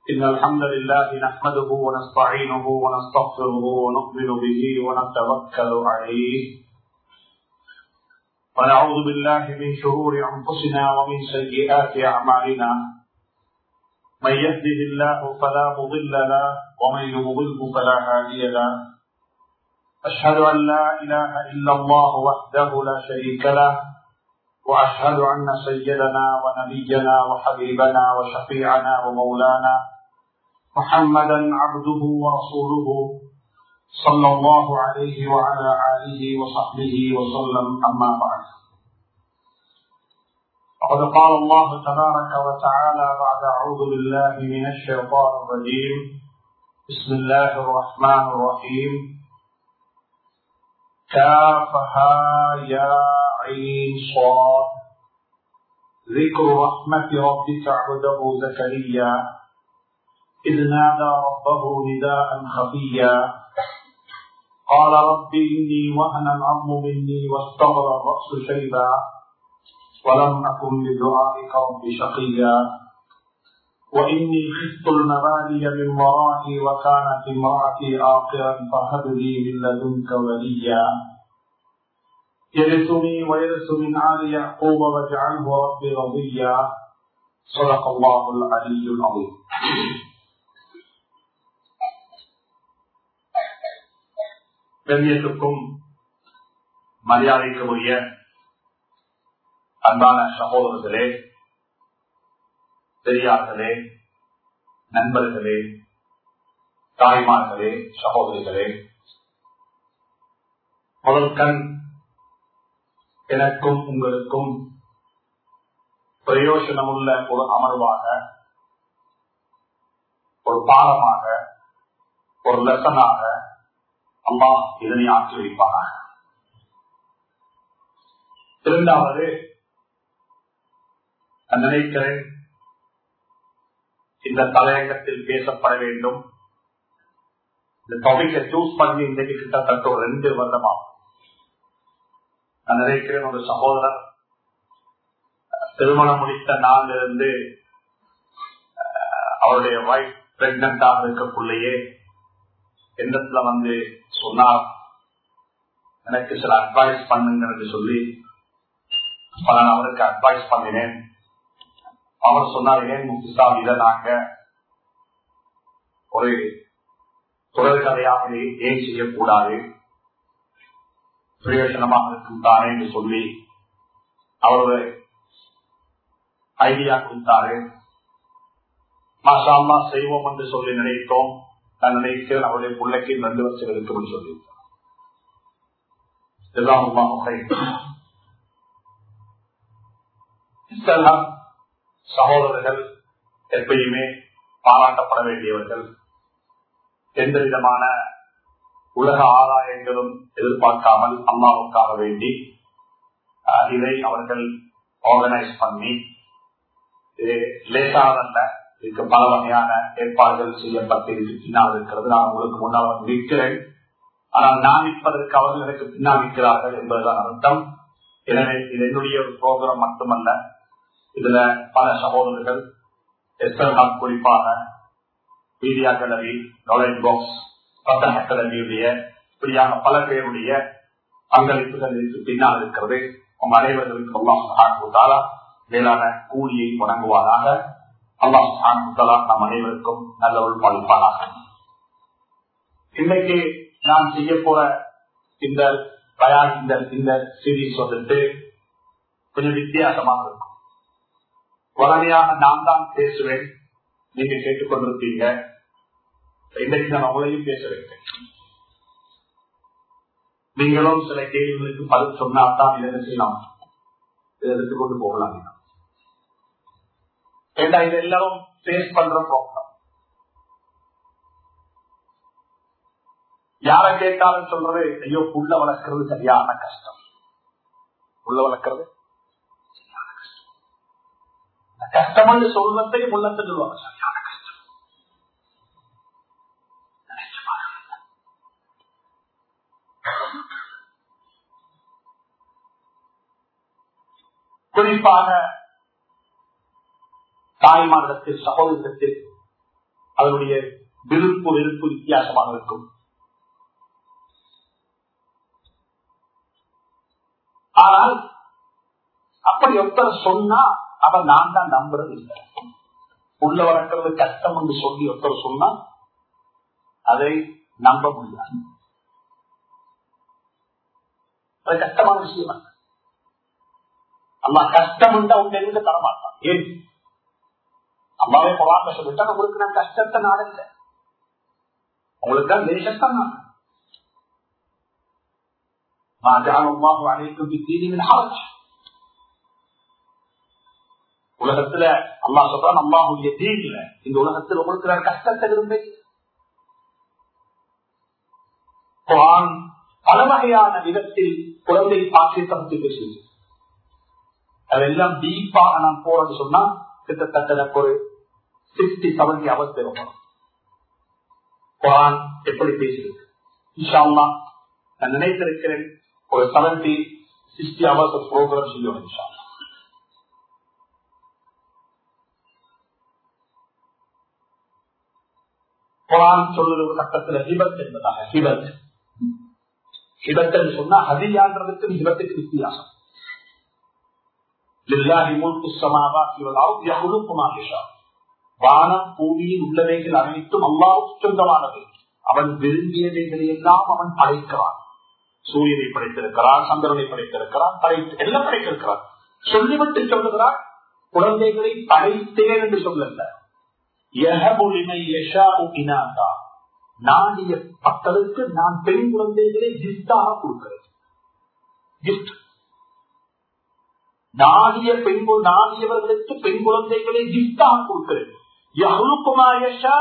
إن الحمد لله نحمده ونستعينه ونستغفره ونؤمن به ونتوكل عليه ونعوذ بالله من شرور أنفسنا ومن سيئات أعمالنا من يهده الله فلا مضل له ومن يضله فلا هادي له أشهد أن لا إله إلا الله وحده لا شريك له وأشهد أن سيدنا ونبينا وحبيبنا وشفيعنا ومولانا محمدا عبده ورسوله صلى الله عليه وعلى آله وصحبه وسلم أما بعد وقد قال الله تبارك وتعالى بعد أعوذ بالله من الشيطان الرجيم بسم الله الرحمن الرحيم كافها يا عين صاد ذكر رحمة ربك عبده زكريا إذ نادى ربه نداء خفيا قال رب إني وهن العظم مني واستغر الرأس شيبا ولم أكن بدعائك رب شقيا وإني خفت المبالي من ورائي وكانت امرأتي آقرا فهب لي من لدنك وليا يرثني ويرث من آل يعقوب واجعله ربي رضيا صدق الله العلي العظيم கண்ணியத்துக்கும் மரியாதைக்கும் உரிய அன்பான சகோதரர்களே பெரியார்களே நண்பர்களே தாய்மார்களே சகோதரிகளே முதல் கண் எனக்கும் உங்களுக்கும் பிரயோஜனமுள்ள ஒரு அமர்வாக ஒரு பாடமாக ஒரு லெசனாக அம்மா இதனை ஆற்றி வைப்பாராக இரண்டாவது நான் நினைக்கிறேன் இந்த தலையங்கத்தில் பேசப்பட வேண்டும் இந்த டாபிக்கை சூஸ் பண்ணி இன்றைக்கு கிட்டத்தட்ட ஒரு ரெண்டு வருடமாகும் நான் நினைக்கிறேன் ஒரு சகோதரர் திருமணம் முடித்த நாளிலிருந்து அவருடைய வைஃப் பிரெக்னண்டாக இருக்கக்குள்ளேயே எண்ணத்துல வந்து சொன்னார் எனக்கு சில அட்வைஸ் பண்ணுங்க சொல்லி பல அவருக்கு அட்வைஸ் பண்ணினேன் அவர் சொன்னார் ஏன் முக்கிசாம் இதை நாங்க ஒரு தொடர் கதையாக ஏன் செய்யக்கூடாது பிரயோஜனமாக இருக்கும் தானே என்று சொல்லி அவர் ஐடியா கொடுத்தாரு மாஷாமா செய்வோம் என்று சொல்லி நினைத்தோம் நான் நினைக்கிறேன் அவருடைய பிள்ளைக்கு ரெண்டு வருஷம் இருக்கும் சொல்லி சகோதரர்கள் எப்பயுமே பாராட்டப்பட வேண்டியவர்கள் எந்த விதமான உலக ஆதாயங்களும் எதிர்பார்க்காமல் அம்மாவுக்காக வேண்டி இதை அவர்கள் ஆர்கனைஸ் பண்ணி இது லேசானதல்ல இதுக்கு பல வகையான ஏற்பாடுகள் செய்யப்பட்டு இதுக்கு பின்னால் இருக்கிறது நான் உங்களுக்கு முன்னால் நிற்கிறேன் ஆனால் நான் நிற்பதற்கு அவர்கள் எனக்கு பின்னால் நிற்கிறார்கள் என்பதுதான் அர்த்தம் எனவே இது என்னுடைய ஒரு புரோகிராம் மட்டுமல்ல இதுல பல சகோதரர்கள் எஸ்எல் குறிப்பாக மீடியா கேலரி நாலேஜ் பாக்ஸ் பத்தன் அகாடமியுடைய இப்படியாக பல பேருடைய பங்களிப்புகள் இதுக்கு பின்னால் இருக்கிறது உங்க அனைவர்களுக்கு அல்லாஹ் மேலான கூலியை வழங்குவாராக அல்லாஹ் நம் அனைவருக்கும் நல்ல ஒரு பாதிப்பானாக இன்னைக்கு நான் செய்ய போற இந்த பயான் இந்த இந்த சீரீஸ் வந்துட்டு கொஞ்சம் வித்தியாசமாக இருக்கும் உடனடியாக நான் தான் பேசுவேன் நீங்க கேட்டுக்கொண்டிருப்பீங்க இன்னைக்கு நான் உங்களையும் பேச வைப்பேன் நீங்களும் சில கேள்விகளுக்கு பதில் சொன்னால்தான் இதை செய்யலாம் இதை எடுத்துக்கொண்டு போகலாம் ஏன்னா இது எல்லாரும் பேஸ் பண்ற ப்ராப்ளம் யார கேட்டாலும் சொல்றது ஐயோ புள்ள வளர்க்கறது சரியான கஷ்டம் புள்ள வளர்க்கறது கஷ்டம்னு சொல்வதை உள்ளத்தை சொல்லுவாங்க சரியான கஷ்டம் குறிப்பாக தாய்மாரிடத்தில் சகோதரத்தில் அதனுடைய விருப்பு வெறுப்பு வித்தியாசமாக இருக்கும் ஆனால் அப்படி ஒருத்தர் சொன்னா அவன் நான் தான் நம்புறது இல்லை உள்ள வளர்க்கிறது கஷ்டம் என்று சொல்லி ஒருத்தர் சொன்னா அதை நம்ப முடியாது அது கஷ்டமான விஷயம் அல்ல அம்மா கஷ்டம் உண்டா உங்க எங்க தரமாட்டான் ஏன் அம்மாவே பவாக்க சொல்லிட்டா உங்களுக்கு நான் கஷ்டத்தை நாடல உங்களுக்கு தான் தேசத்தான் நான் ما جعل الله عليكم في الدين من حرج உலகத்துல அல்லாஹ் சொல்றான் அல்லாஹுடைய தீன்ல இந்த உலகத்தில் உங்களுக்கு நான் கஷ்டத்தை விரும்பேன் குரான் பல வகையான விதத்தில் குழந்தை பாக்கியத்தை பற்றி பேசுது அதெல்லாம் டீப்பாக நான் போறது சொன்னா கிட்டத்தட்ட எனக்கு ஒரு சிக்ஸ்டி செவன்டி அவர்ஸ் தேவைப்படும் குரான் எப்படி பேசுகிறது இன்ஷா அல்லாஹ் நான் நினைத்திருக்கிறேன் ஒரு செவன்டி சிக்ஸ்டி ஹவர்ஸ் ப்ரோக்ராம் செய்யணும் இன்ஷா அல்லாஹ். குரான் சொல்லுற ஒரு கட்டத்துல ஹிபத் என்பதாக ஹிபத் ஹிபத் என்று சொன்னா ஹதியான்றதுக்கு ஹிபத்துக்கு வித்தியாசம் லில்லாஹி முல்கு ஸமாவாத்தி வல் அர்த் யஹ்லுகு மா யஷா வானம் பூமியில் உள்ளவைகள் அனைத்தும் அல்லாஹ்வுக்கு சொந்தமானது அவன் விரும்பியவைகளை எல்லாம் அவன் படைக்கிறான் சூரியனை படைத்திருக்கிறான் சந்திரனை படைத்திருக்கிறான் படைத்து எல்லாம் படைத்திருக்கிறான் சொல்லிவிட்டு சொல்லுகிறான் குழந்தைகளை படைத்தேன் என்று சொல்லல யஹபுலிமை யஷாஉ இனாதா நாடிய மக்களுக்கு நான் பெண் குழந்தைகளை கிஃப்டாக கொடுக்கிறேன் கிஃப்ட் நாடிய பெண் கு- நாடியவர்களுக்கு பெண் குழந்தைகளை கிஃப்டாக கொடுக்கிறேன் யஹ்லுகுமா யஷா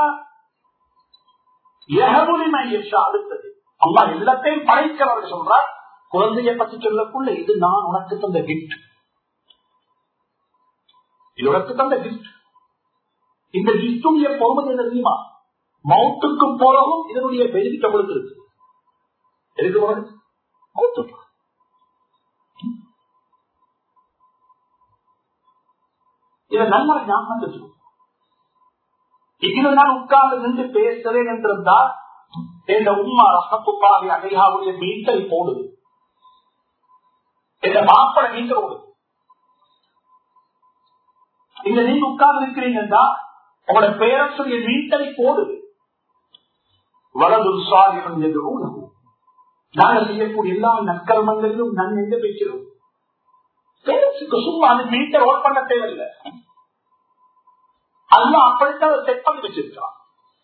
யஹபுலிமை யஷா அடுத்தது அம்மா எல்லாத்தையும் படைக்கிறவர் சொல்றார் குழந்தையை பற்றி சொல்லக்குள்ள இது நான் உனக்கு தந்த கிஃப்ட் இது உனக்கு தந்த கிஃப்ட் இந்த கிஃப்டுடைய பொறுமை என்ன தெரியுமா மவுத்துக்கு போலவும் இதனுடைய பெனிஃபிட் அவளுக்கு இருக்கு எதுக்கு போறது மவுத்துக்கு இதை நல்லா ஞாபகம் வச்சுக்கணும். இதுல நான் உட்கார்ந்து நின்று பேசுறேன் என்றிருந்தால் என் உம்மா ரசத்துப்பாவி அகையாவுடைய மீட்டரை போடுது என் மாப்பட மீட்டர் ஓடுது இங்க நீங்க உட்கார்ந்து இருக்கிறீங்கன்னா உங்களோட பேரன்ஸுடைய மீட்டரை போடுது வலது சுவாரியம் என்று ஊழகும் நாங்கள் செய்யக்கூடிய எல்லா நற்கர்மங்களிலும் நன் எங்க வைக்கிறோம் பேரன்ஸுக்கு சும்மா அந்த மீட்டர் ஓட் பண்ண தேவையில்லை அல்ல அப்படித்தான் செட் பண்ணி வச்சிருக்கான்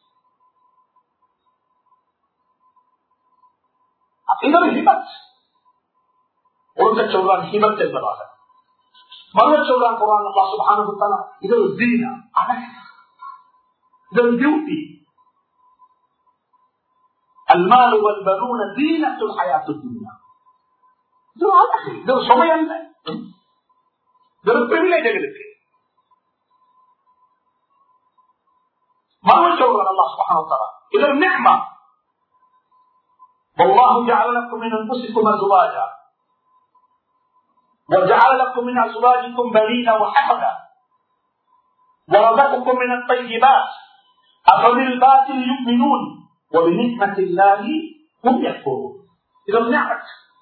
இது ஒரு ஹிமத் ஒருத்த சொல்றான் ஹிமத் என்பதாக மறுவ சொல்றான் குரான் அல்லாஹ் சுப்ஹானஹு வ தஆலா இது ஒரு தீனா அழகு இது ஒரு பியூட்டி المال والبنون زينة الحياة الدنيا இது ஒரு அழகு இது ஒரு சுமை அல்ல இது ஒரு பிரிவிலேஜ் எங்களுக்கு மறுவ சொல்றான் அல்லாஹ் சுப்ஹானஹு வ தஆலா இது ஒரு நிஅமா والله جعل لكم من انفسكم ازواجا وجعل لكم من ازواجكم بنين وحفدا ورزقكم من الطيبات افبالباطل يؤمنون وبنعمة الله هم يكفرون اذا نعمة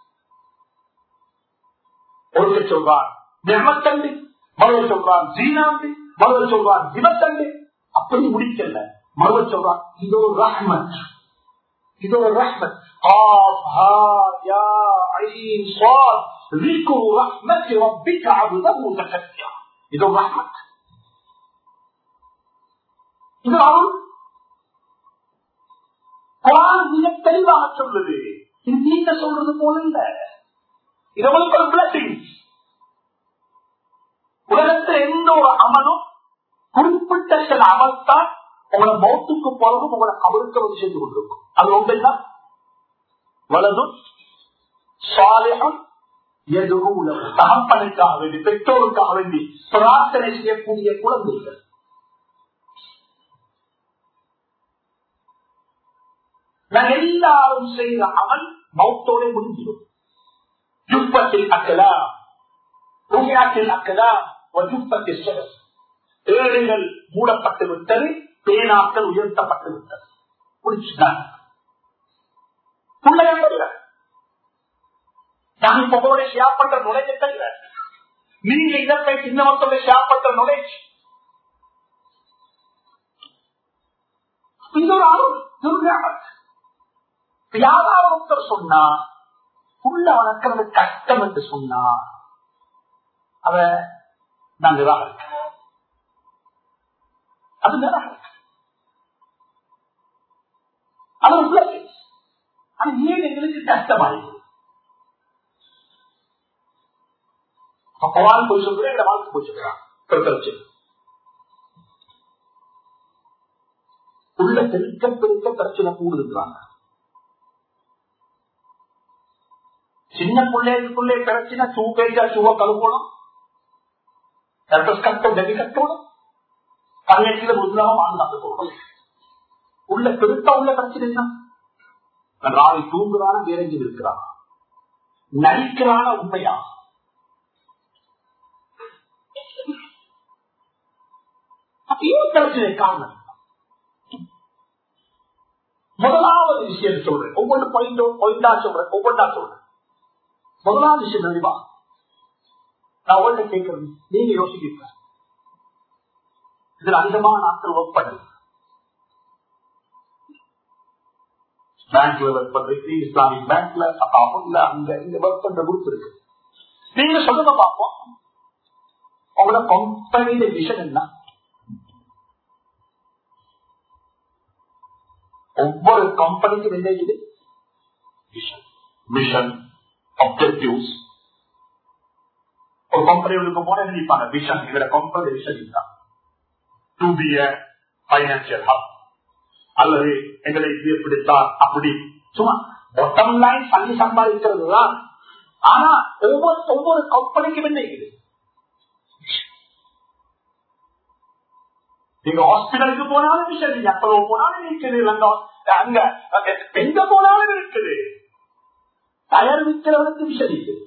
ஒருத்த சொல்றான் நியமத்தண்டு மறுவ சொல்றான் ஜீனாண்டு மறுவ சொல்றான் தினத்தண்டு அப்படி முடிக்கல மறுவ சொல்றான் இது ஒரு ரஹ்மத் இது ஒரு ரஹ்மத் قاف ها يا عين صاد ذكر رحمة ربك عبده زكريا இது ஒரு ரஹ்மத் இது அருள் குரான் மிக தெளிவாக சொல்லுது இது நீங்க சொல்றது போல இல்ல இது உங்களுக்கு ஒரு பிளஸிங் உலகத்தில் எந்த ஒரு அமலும் குறிப்பிட்ட சில அமல் தான் உங்களை மௌத்துக்கு போறதும் உங்களை கவனிக்க வந்து செஞ்சு கொண்டிருக்கும் அது ஒன்றுதான் வலதும் சாலிகம் தகப்பனுக்காக வேண்டி பெற்றோருக்காக வேண்டி பிரார்த்தனை செய்யக்கூடிய குழந்தைகள் நாங்கள் எல்லாரும் செய்த அமல் மௌத்தோட முடிஞ்சிடும் யுப்பத்தில் அக்கலா ருமியாத்தில் அக்கலா ஜுப்பத்தில் ஏழைகள் மூடப்பட்டு விட்டது பேனாக்கள் உயர்த்தப்பட்டு விட்டது முடிச்சுட்டாங்க பிள்ளைகள் நான் இப்ப உங்களோட ஷேர் பண்ற நுழைஞ்ச தவிர நீங்க இதை போய் சின்னவத்தோட ஷேர் பண்ற நுழைஞ்சு இன்னொரு ஆளும் யாராவது ஒருத்தர் சொன்னா புள்ள வளர்க்கறது கஷ்டம் என்று சொன்னா அத நான் நிராகரிக்கிறேன் அது நிராகரிக்கிறேன் அது உள்ள அது ஏன் எங்களுக்கு கஷ்டமாயிருக்கு அப்பவான் போய் சொல்றேன் இந்த வாழ்க்கை போய் சொல்றான் பிரச்சனை உள்ள பெருக்க பெருக்க பிரச்சனை கூடுதுங்கிறாங்க சின்ன பிள்ளைகளுக்குள்ளே பிரச்சனை சூ பேஜா சூவ கழுவணும் கட்டம் டெபி கட்டணும் பதினெட்டுல முதலாக வாழ்ந்தாங்க போகணும் உள்ள பெருத்த உள்ள பிரச்சனை என்ன ராவை தூங்குறான வேறெஞ்சில் இருக்கிறான் நடிக்கிறான உண்மையா அப்பயே பிரச்சனை காரணம் முதலாவது விஷயம் சொல்றேன் ஒவ்வொரு பாயிண்டோ பாயிண்டா சொல்றேன் ஒவ்வொன்றா சொல்றேன் முதலாவது விஷயம் நினைவா நான் உங்கள்கிட்ட கேட்கறது நீங்க யோசிக்க இதுல அதிகமான நாட்கள் ஒர்க் பண்ணி பேங்க்ல ஒர்க் பண்றீங்க இஸ்லாமிக் பேங்க்ல இல்ல அங்க இந்த ஒர்க் பண்ற குரூப் இருக்கு நீங்க சொல்லுங்க பார்ப்போம் உங்களோட கம்பெனியில விஷன் என்ன ஒவ்வொரு கம்பெனிக்கும் என்ன இது விஷன் மிஷன் அப்ஜெக்டிவ்ஸ் ஒரு கம்பெனி போன நினைப்பாங்க விஷன் எங்களோட கம்பெனி விஷன் இதுதான் டு பி பைனான்சியல் ஹப் அல்லது எங்களை பிடித்தார் அப்படி சும்மா பொட்டம் லைன் பண்ணி சம்பாதிக்கிறது தான் ஆனா ஒவ்வொரு ஒவ்வொரு கம்பெனிக்கும் என்ன இருக்குது நீங்க ஹாஸ்பிட்டலுக்கு போனாலும் விஷயம் அப்போ போனாலும் இருக்குது அங்க எங்க போனாலும் இருக்குது தயார் விற்கிறவனுக்கு விஷன் இருக்குது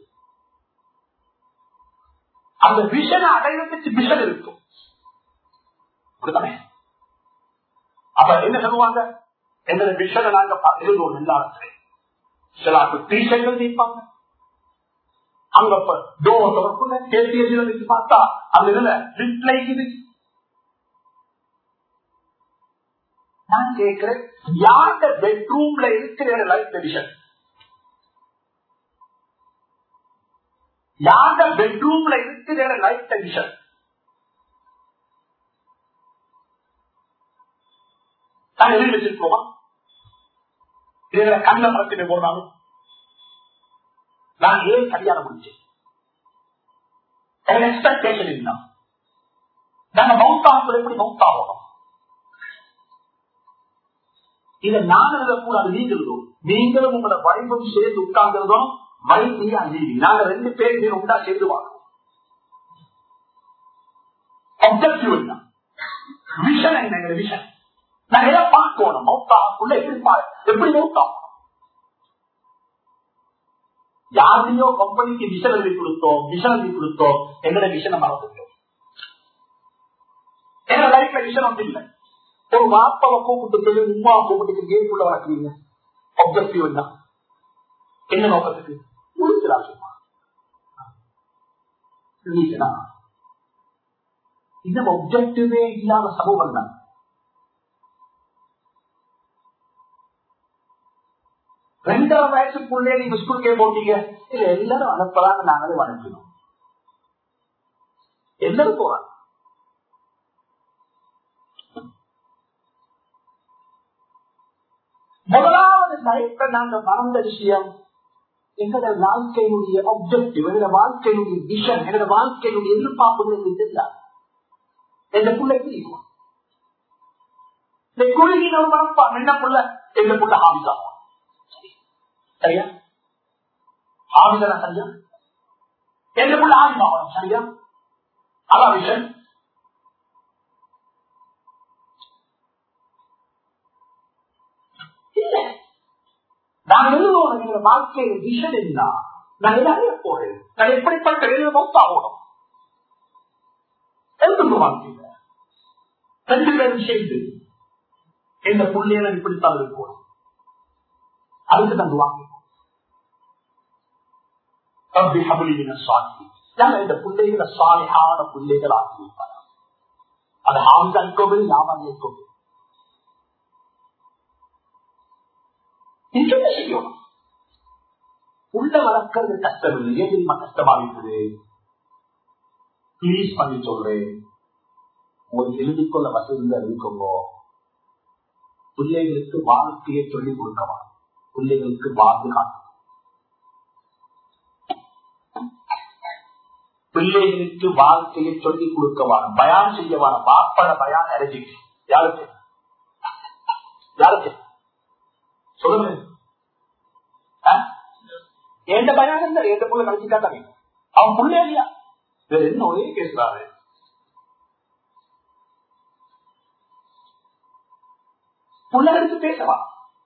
அந்த விஷனை அடைவதற்கு விஷன் இருக்கும் அப்படித்தானே அப்ப என்ன சொல்லுவாங்க எங்களை விஷனை நாங்க எழுதுவோம் எல்லாத்திலையும் சில டீச்சர்கள் நிற்பாங்க அங்க டோர் தொடர்புல கேபிஎஸ்சி பார்த்தா அந்த இதுல ரிப்ளை இது நான் கேட்கிறேன் யார்ட பெட்ரூம்ல இருக்கிற லைஃப் டிவிஷன் யார்ட பெட்ரூம்ல இருக்கிற லைஃப் டென்ஷன் நான் எழுதி வச்சிருக்கோமா இதுல கண்ண மரத்தினை போனாலும் நான் ஏன் கல்யாணம் முடிச்சேன் எக்ஸ்பெக்டேஷன் என்ன நாங்க மவுத்தாகும்போது எப்படி மவுத்தாகணும் இதை நான் எழுதக்கூடாது நீங்களும் நீங்களும் உங்களோட வைபம் சேர்ந்து உட்கார்ந்துருந்தோம் வைத்தியா நீதி நாங்க ரெண்டு பேர் மீது உண்டா சேர்ந்து வாங்க அப்ஜெக்டிவ் என்ன விஷன் என்ன விஷன் நான் எதை பார்க்கணும் மௌத்தாக்குள்ள எப்படி பாரு எப்படி மௌத்தாகும் யாரையோ கம்பெனிக்கு விஷன் எழுதி கொடுத்தோம் விஷன் எழுதி கொடுத்தோம் எங்களோட விஷனை மறந்துட்டோம் எங்க லைஃப்ல விஷன் ஒன்று இல்லை ஒரு வாப்பாவை கூப்பிட்டு சொல்லி உமா கூப்பிட்டு கேட்குள்ள வளர்க்குறீங்க அப்ஜெக்டிவ் என்ன என்ன நோக்கத்துக்கு முடிச்சுடா சும்மா இது ஒப்ஜெக்டிவே இல்லாத சமூகம் தான் ரெண்டரை வயசுக்குள்ளே நீங்க ஸ்கூலுக்கே போட்டீங்க இல்ல எல்லாரும் அனுப்பலாங்க நாங்களும் அனுப்பினோம் எல்லாரும் போறாங்க முதலாவது லைஃப்ல நாங்க மறந்த விஷயம் எங்களோட வாழ்க்கையினுடைய ஆப்ஜெக்டிவ் எங்களோட வாழ்க்கையினுடைய விஷன் எங்களோட வாழ்க்கையினுடைய எதிர்பார்ப்புகள் எங்களுக்கு தெரியாது எங்க பிள்ளைக்கு இருக்கும் இந்த குழுகின ஒரு மனப்பா என்ன புள்ள எங்க புள்ள ஆபிசாகும் சரியா ஆபிசனா சரியா எங்க புள்ள ஆபிசாகும் சரியா அதான் விஷன் இல்லை நான் எழுதுவோம் எங்க வாழ்க்கையில விஷன் என்ன நான் எல்லாமே போறேன் நான் எப்படிப்பட்ட எழுத மௌத்தாகணும் எழுதுங்க வாழ்க்கையில ரெண்டு பேரும் சேர்ந்து இந்த புள்ளையில இப்படித்தான் இருக்கும் அதுக்கு தந்துவாங்க இந்த பிள்ளைகளை சாலையான பிள்ளைகள் ஆக்கி வைப்பார் அது ஆம்தான் கோவில் ஞாபகம் கோவில் என்ன செய்யணும் உள்ள வளர்க்கறது கஷ்டம் இல்லை ஏன் தெரியுமா கஷ்டமா இருக்குது பிளீஸ் பண்ணி சொல்றேன் உங்களுக்கு எழுதிக் கொள்ள வசதி எழுதிக்கோங்க பிள்ளைகளுக்கு வாழ்க்கையை சொல்லிக் கொடுக்கவா பிள்ளைகளுக்கு வாழ்ந்து காட்டும் பிள்ளைகளுக்கு வாழ்க்கையை சொல்லிக் கொடுக்கவான பயான் செய்யவான பாப்பட பயான் அரைஞ்சி யாருக்கு யாருக்கு சொல்லுங்க எந்த பயான் இல்ல எந்த புள்ள கழிச்சு காட்டாங்க அவன் புள்ள இல்லையா வேற என்ன ஒரே பேசுறாரு புள்ள எடுத்து பேசலாம்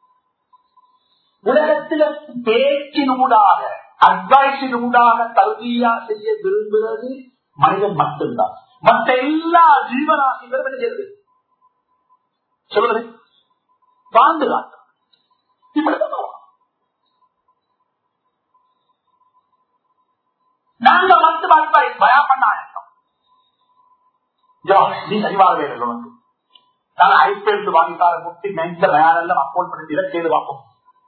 உலகத்துல பேச்சினூடாக அட்வைஸினூடாக கல்வியா செய்ய விரும்புகிறது மனிதன் மட்டும்தான் மற்ற எல்லா ஜீவராசிகளும் என்ன செய்யறது சொல்றது வாழ்ந்து காட்டும் இப்படிதான் நாங்க மட்டும் அட்வைஸ் பயா பண்ண ஆயிட்டோம் நீ சரிவாக வேணும் உனக்கு நான் ஐபிஎல் வாங்கிட்டார முட்டி மென்ல வேலையெல்லாம் அக்கௌண்ட் பண்ணி செய்து பார்ப்போம்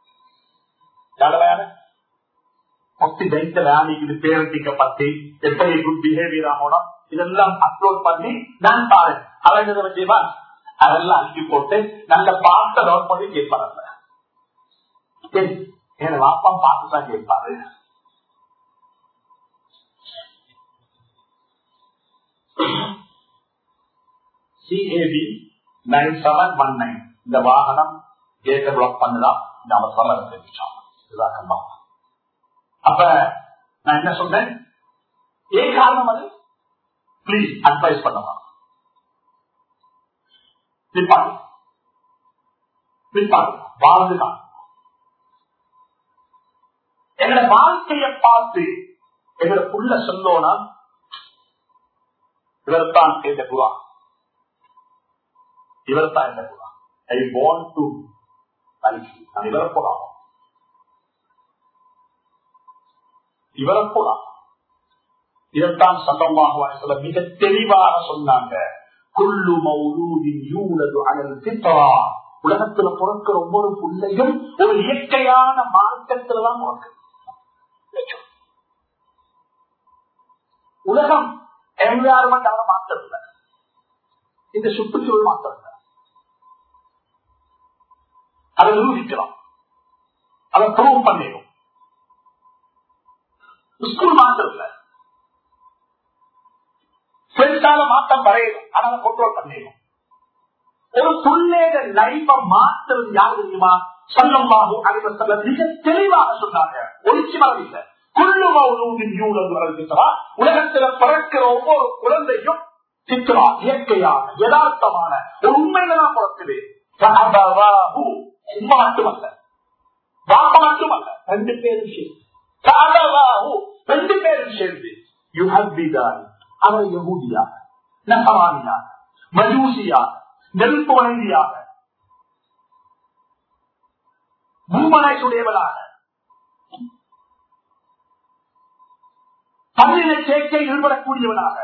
முட்டி பெஞ்ச வேலைக்கு பேரண்டிக்க பத்தி எப்படி குட் பிஹேவியர் ஆகணும் இதெல்லாம் அப்லோட் பண்ணி நான் பாரு அவன் செய்வா அதெல்லாம் அழுக்கி போட்டு நல்ல பாட்டை டவுன் பண்ணி கேட்பாரு என் வாப்பா பார்த்து தான் கேட்பாரு C A B nine seven one nine இந்த வாகனம் கேட்ட பிளாக் பண்ணலாம் இந்த அவசரம் தெரிவிச்சாங்க இதுதான் அப்ப நான் என்ன சொன்னேன் ஏன் காரணம் அது பிளீஸ் அட்வைஸ் பண்ணலாம் பிற்பாடு பிற்பாடு வாழ்ந்துதான் எங்களோட வாழ்க்கையை பார்த்து எங்களோட புள்ள சொல்லோனா இவர்தான் இந்த குரா இவர்தான் இந்த குரா ஐ வாண்ட் டு நான் இவரை போலாம் இவரை போலாம் இதைத்தான் சந்தமாக சொல்ல மிக தெளிவாக சொன்னாங்க குள்ளு மௌலூதின் யூனது அனல் சித்தரா உலகத்துல பிறக்கிற ஒவ்வொரு பிள்ளையும் ஒரு இயற்கையான மார்க்கத்துலதான் பிறக்கு உலகம் என்விரான்மெண்ட் அதை மாற்றல இந்த சுற்றுச்சூழல் மாற்றல அதை நிரூபிக்கலாம் அதை ப்ரூவ் பண்ணிடும் ஸ்கூல் மாற்றல பெருசால மாற்றம் வரையணும் ஆனால் கண்ட்ரோல் பண்ணிடும் ஒரு துள்ளேட லைஃப மாற்றுறது யாரு தெரியுமா சொல்லமாகும் அனைவர் சொல்ல மிக தெளிவாக சொன்னாங்க ஒளிச்சு வரவில்லை உலகத்துல பிறக்கிற ஒவ்வொரு குழந்தையும் சித்ரா இயற்கையான யதார்த்தமான ஒரு உண்மையில தான் பிறக்குது உண்மை மட்டுமல்ல வாப்ப மட்டுமல்ல ரெண்டு பேரும் சேர்ந்து ரெண்டு பேரும் சேர்ந்து யூ ஹவ் பிதான் அவர் யகூதியாக நகரானியாக மஜூசியாக நெருப்பு வணங்கியாக பூமனையுடையவளாக பல்லின சேர்க்கை ஈடுபடக்கூடியவனாக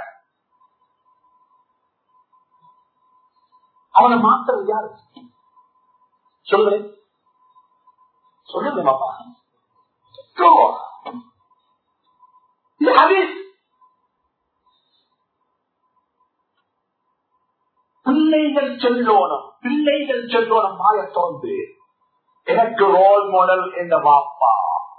அவனை மாற்றது யாரு சொல்லுறேன் சொல்லுங்க பாப்பா இது ஹதீஸ் பிள்ளைகள் செல்லோனம் பிள்ளைகள் செல்லோனம் மாய தோன்று எனக்கு ரோல் மாடல் என்ற வாப்பா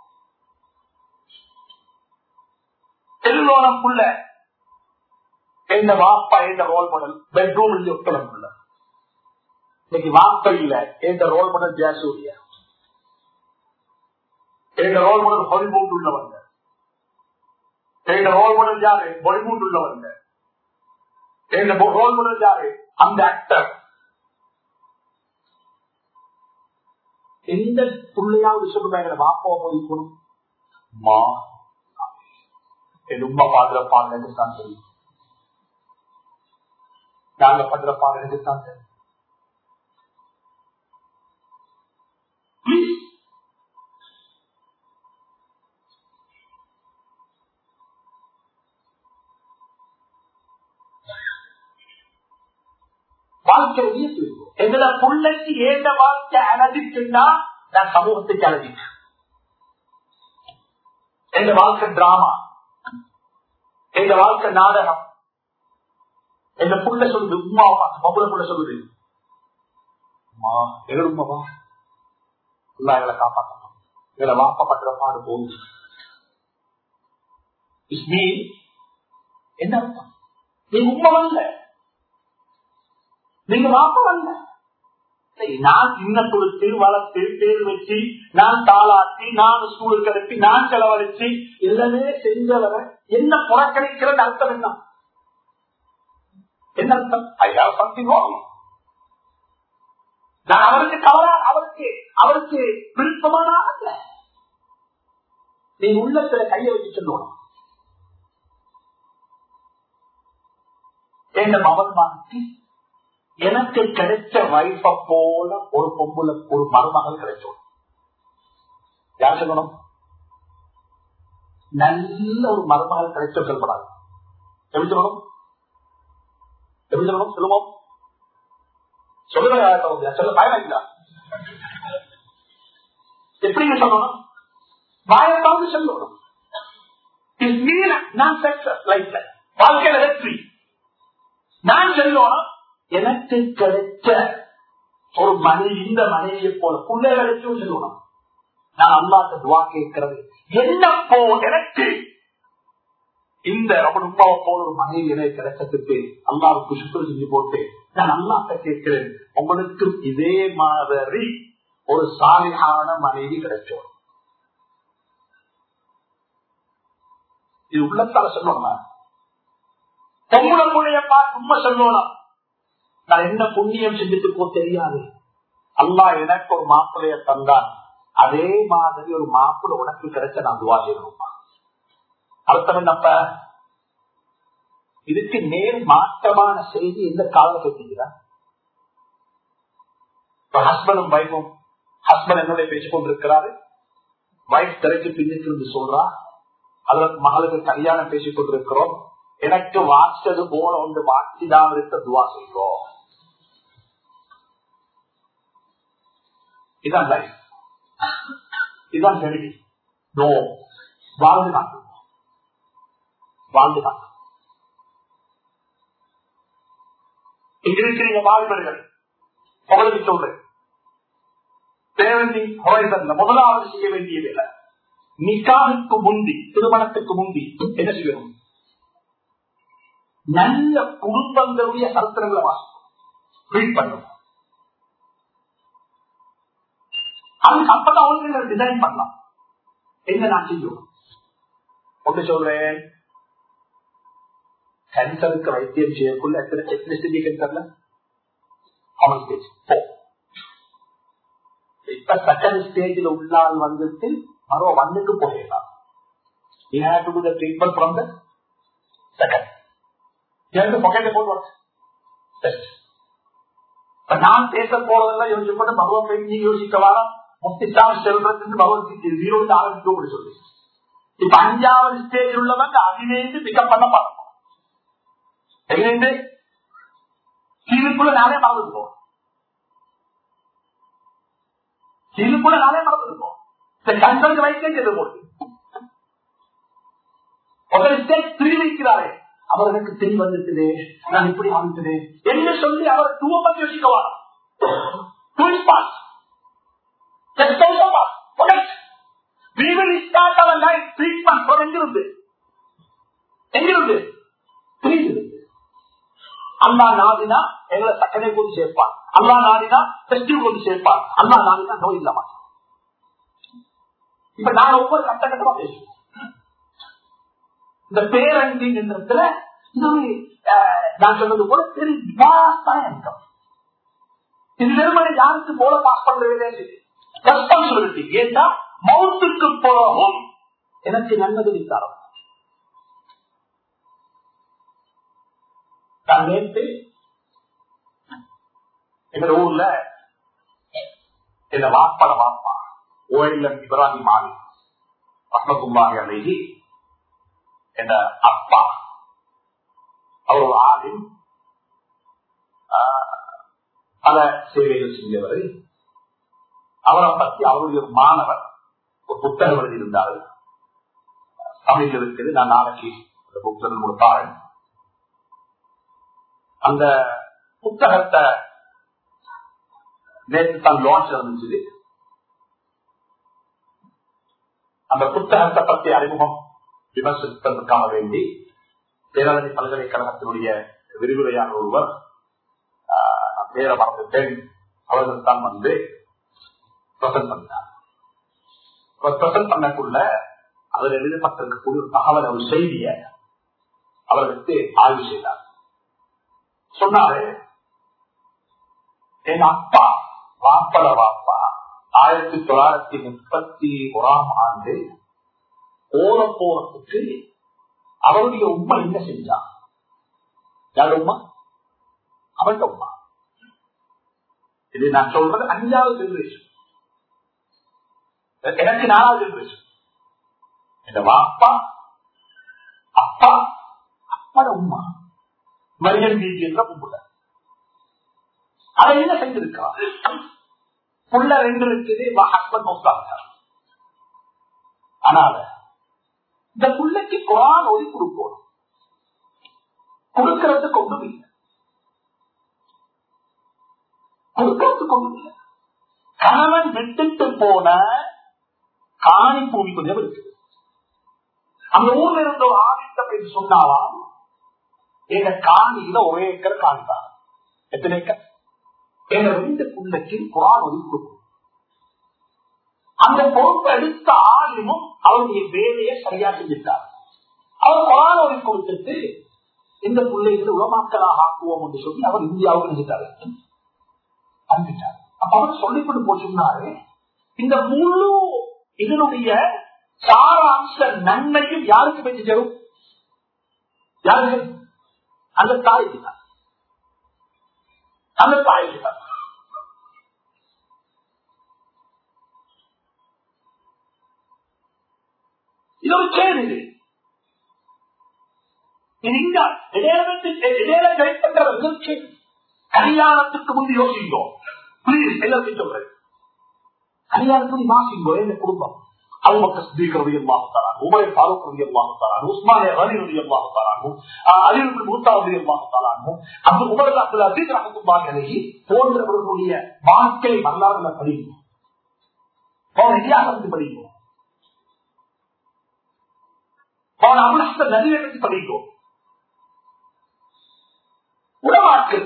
செல்லோனம் புள்ள எந்த வாப்பா எந்த ரோல் மாடல் பெட்ரூம் இல்ல ஒத்தனம் புள்ள இன்னைக்கு வாப்பா இல்ல எந்த ரோல் மாடல் ஜாசூரியா எந்த ரோல் மாடல் ஹாலிவுட் உள்ளவங்க எந்த ரோல் மாடல் யாரு பாலிவுட் உள்ளவங்க எந்த ரோல் மாடல் யாரு அந்த ஆக்டர் எந்த பிள்ளையாவது சொல்லுவாங்க வாப்பா போதிக்கணும் மா என் உமா பாடுற பாடலுக்கு தான் தெரியும் நாங்க பண்ற பாடலுக்கு தான் தெரியும் Please. வாழ்க்கை உயர்த்து எங்களை புள்ளைக்கு ஏந்த வாழ்க்கை அழகிட்டுன்னா நான் சமூகத்துக்கு அழகிட்டு எங்க வாழ்க்கை டிராமா எங்க வாழ்க்கை நாடகம் எங்க புள்ள சொல்லுது உமாவா மகுள புள்ள சொல்லுது அம்மா எங்க உமாவா எல்லாம் எங்களை காப்பாற்றணும் எங்களை வாப்பா பண்ற பாடு போகுது இஸ்மி என்ன அர்த்தம் நீங்க உண்மை வரல நீங்க வாப்பா வரல நான் சின்ன கொடுத்து வளர்த்து பேர் வச்சு நான் தாளாத்தி நான் ஸ்கூலுக்கு அனுப்பி நான் செலவழிச்சு எல்லாமே செஞ்சவரை என்ன புறக்கணிக்கிறது அர்த்தம் என்ன என்ன அர்த்தம் ஐயா சம்திங் நான் அவருக்கு கவலா அவருக்கு அவருக்கு விருப்பமான அல்ல நீ உள்ளத்துல கைய வச்சு சொல்லணும் என்ற மகன்மானுக்கு எனக்கு கிடைச்ச வைஃப போல ஒரு பொம்புல ஒரு மருமகள் கிடைச்சோம் யார் சொல்லணும் நல்ல ஒரு மருமகள் கிடைச்சோம் சொல்லப்படாது எப்படி சொல்லணும் எப்படி சொல்லணும் சொல்லுவோம் சொல்லுங்க சொல்ல பயணம் எப்படி சொல்லணும் வாயத்தாவது சொல்லணும் நான் சக்சஸ் லைஃப்ல வாழ்க்கையில வெற்றி நான் சொல்லணும் எனக்கு கிடைச்ச ஒரு மனைவி இந்த மனைவியை போல பிள்ளைகளுக்கும் சொல்லணும் நான் அல்லாத துவா கேட்கிறது என்ன போ எனக்கு இந்த உமாவை போல ஒரு மனைவி எனக்கு கிடைச்சதுக்கு அல்லாவுக்கு சுத்தம் செஞ்சு போட்டு நான் அல்லாத்த கேட்கிறேன் உங்களுக்கு இதே மாதிரி ஒரு சாலிகான மனைவி கிடைச்சோம் இது உள்ளத்தால சொல்லணும் பொங்கலுடைய பார்த்து உண்மை சொல்லணும் நான் என்ன புண்ணியம் செஞ்சுட்டு தெரியாது அல்லா எனக்கு ஒரு மாப்பிளைய தந்தான் அதே மாதிரி ஒரு மாப்பிள்ள உனக்கு கிடைச்ச நான் துவா செய்யணுமா அர்த்தம் என்னப்ப இதுக்கு நேர் மாற்றமான செய்தி எந்த காலம் கேட்டீங்களா ஹஸ்பண்டும் வைஃபும் ஹஸ்பண்ட் என்னுடைய பேசிக் கொண்டிருக்கிறாரு வைஃப் திரைக்கு பின்னுக்கு இருந்து சொல்றா அதற்கு மகளுக்கு கல்யாணம் பேசிக் கொண்டிருக்கிறோம் எனக்கு வாசிச்சது போல ஒன்று வாசிதான் இருக்க துவா செய்வோம் இதான் லைஃப் இதுதான் சரி நோ வாழ்ந்து காட்டும் வாழ்ந்து காட்டும் இங்க இருக்கிறீங்க வாழ்வர்கள் உங்களுக்கு சொல்றேன் பேரண்டிங் ஹொரைசன்ல முதலாவது செய்ய வேண்டியது இல்லை நிக்காவுக்கு முந்தி திருமணத்துக்கு முந்தி என்ன செய்யணும் நல்ல குடும்பங்களுடைய சரித்திரங்களை வாசிக்கும் ரீட் பண்ணும் அதுக்கு அப்பதான் அவங்க டிசைன் பண்ணலாம் என்ன நான் செய்யும் ஒன்று சொல்றேன் கேன்சருக்கு வைத்தியம் செய்யக்குள்ள எத்தனை எத்தனை ஸ்டேஜ் கேன்சர்ல காமன் ஸ்டேஜ் இப்ப செகண்ட் ஸ்டேஜில் உள்ளால் வந்துட்டு மரோ ஒன்னுக்கு போயிடலாம் You have to do the treatment from the second. You have to forget about what? Test. நான் பேச போறதெல்லாம் யோசிச்சு போட்டு பகவத் பயிற்சி யோசிக்க வாரம் முத்திசாமி செல்வத்துக்கு பகவத்கீதை ஜீரோ ஆரம்பிக்க சொல்லி இப்ப அஞ்சாவது ஸ்டேஜ் உள்ளவங்க அதிலேருந்து பிக்கப் பண்ண பார்க்கணும் எங்கிருந்து கீழுக்குள்ள நானே மறந்துருக்கோம் கீழுக்குள்ள நானே மறந்துருக்கோம் கண்களுக்கு வைத்தே செய்து போட்டு ஒரு ஸ்டேஜ் த்ரீ வைக்கிறாரே அவர் எனக்கு தெரிய வந்துட்டு நான் இப்படி ஆகிட்டது என்ன சொல்லி அவர் டூ பத்தி யோசிக்கவா two is pass Just also pass. Forget. We will start our life treatment from எங்கிருந்து எங்கிருந்து புரியுது அம்மா நாடினா எங்களை சக்கரை கொண்டு சேர்ப்பான் அம்மா நாடினா டெஸ்டிவ் கொண்டு சேர்ப்பான் அம்மா நாடினா நோய் இல்லாம இப்ப நான் ஒவ்வொரு கட்ட கட்டமா பேசுவேன் இந்த பேரண்டிங் என்றதுல நான் சொன்னது போல பெரிய விவாசம் இருக்கும் இது வெறுமனை யாருக்கு போல பாஸ் பண்றதே ரெஸ்பான்சிபிலிட்டி ஏன்னா மவுத்துக்கு போகவும் எனக்கு நல்லது விசாரம் நான் நேற்று எங்க ஊர்ல இந்த வாப்பட வாப்பா ஓஎல்எம் இப்ராஹிம் ஆலி ரஹமத்துல்லாஹி அலைஹி என்ற அப்பா அவர் ஒரு ஆலிம் பல சேவைகள் செஞ்சவர் அவரை பற்றி அவருடைய மாணவர் ஒரு புத்தகம் எழுதியிருந்தார் தமிழ் இருக்குது நான் நாளைக்கு அந்த புத்தகம் கொடுத்தாரன் அந்த புத்தகத்தை நேற்று தான் லான்ச் இருந்துச்சு அந்த புத்தகத்தை பற்றி அறிமுகம் விமர்சிப்பதற்காக வேண்டி பேரழி பல்கலைக்கழகத்தினுடைய விரிவுரையான ஒருவர் நான் பேரை மறந்துட்டேன் அவர்கள் தான் வந்து பிரசன்ட் பண்ணார் பிரசன்ட் பண்ணக்குள்ள அதில் எழுதப்பட்டிருக்கக்கூடிய ஒரு தகவல் ஒரு செய்திய அவர்களுக்கு ஆய்வு செய்தார் சொன்னாரு என் அப்பா வாப்பட வாப்பா ஆயிரத்தி தொள்ளாயிரத்தி முப்பத்தி ஓராம் ஆண்டு ஓர போறதுக்கு அவருடைய உண்மை என்ன செஞ்சா யார் உமா அவன் உமா இது நான் சொல்றது அஞ்சாவது ஜெனரேஷன் எனக்கு நாலாவது ஜெனரேஷன் என் வாப்பா அப்பா அப்பாட உமா மரியன் வீதி என்ற கும்பிட அதை என்ன செஞ்சிருக்கா புள்ள ரெண்டு இருக்குது ஹஸ்பண்ட் மொத்தாங்க ஆனால் இந்த புள்ளைக்கு குரான் ஒளி கொடுக்கணும் கொடுக்கறதுக்கு ஒன்றும் இல்லை கொடுக்கறதுக்கு ஒன்றும் இல்லை கணவன் விட்டுட்டு போன காணி பூமி கொஞ்சம் இருக்குது அந்த ஊர்ல இருந்த ஒரு ஆதித்தம் என்று சொன்னாலாம் எங்க காணியில ஒரே ஏக்கர் காணிதான் எத்தனை ஏக்கர் எங்க ரெண்டு பிள்ளைக்கு குரான் ஒளி கொடுக்கும் அந்த பொறுப்பை எடுத்த ஆளுமும் அவருடைய வேலையை சரியா செஞ்சிட்டார் அவர் குரான் ஒளி கொடுத்துட்டு இந்த பிள்ளைகளை உலமாக்கலாக ஆக்குவோம் என்று சொல்லி அவர் இந்தியாவுக்கு செஞ்சிட்டாரு அனுப்பிட்டார் அப்ப அவர் சொல்லிக்கொண்டு போச்சுன்னாரு இந்த முழு இதனுடைய சாராம்ச நன்மையும் யாருக்கு பெற்று தரும் யாருக்கு அந்த தாய்க்கு தான் அந்த தாய்க்கு தான் இது ஒரு செயல் இது இது இங்க இடையில கிடைப்பட்டவர்களுக்கு கல்யாணத்துக்கு முன்பு யோசிங்கோ பிளீஸ் எல்லாத்தையும் சொல்றேன் கல்யாணத்துக்கு வாசிங்கோ எங்க குடும்பம் அல்மக்க ஸ்தீக் ரவியல்லாஹு தஆலா உமர் ஃபாரூக் ரவியல்லாஹு தஆலா உஸ்மான் கனி ரவியல்லாஹு தஆலா அலி இப்னு மூத்தா ரவியல்லாஹு தஆலா அப்துல் உமர் அப்துல் அசீஸ் ரஹ்மத்துல்லாஹி அலைஹி போன்றவர்களுடைய வாழ்க்கை வரலாறுல படிங்க போன இதிகாசத்தை படிங்க போன அமுலஸ்த நதியை பற்றி படிங்க உணவாக்கு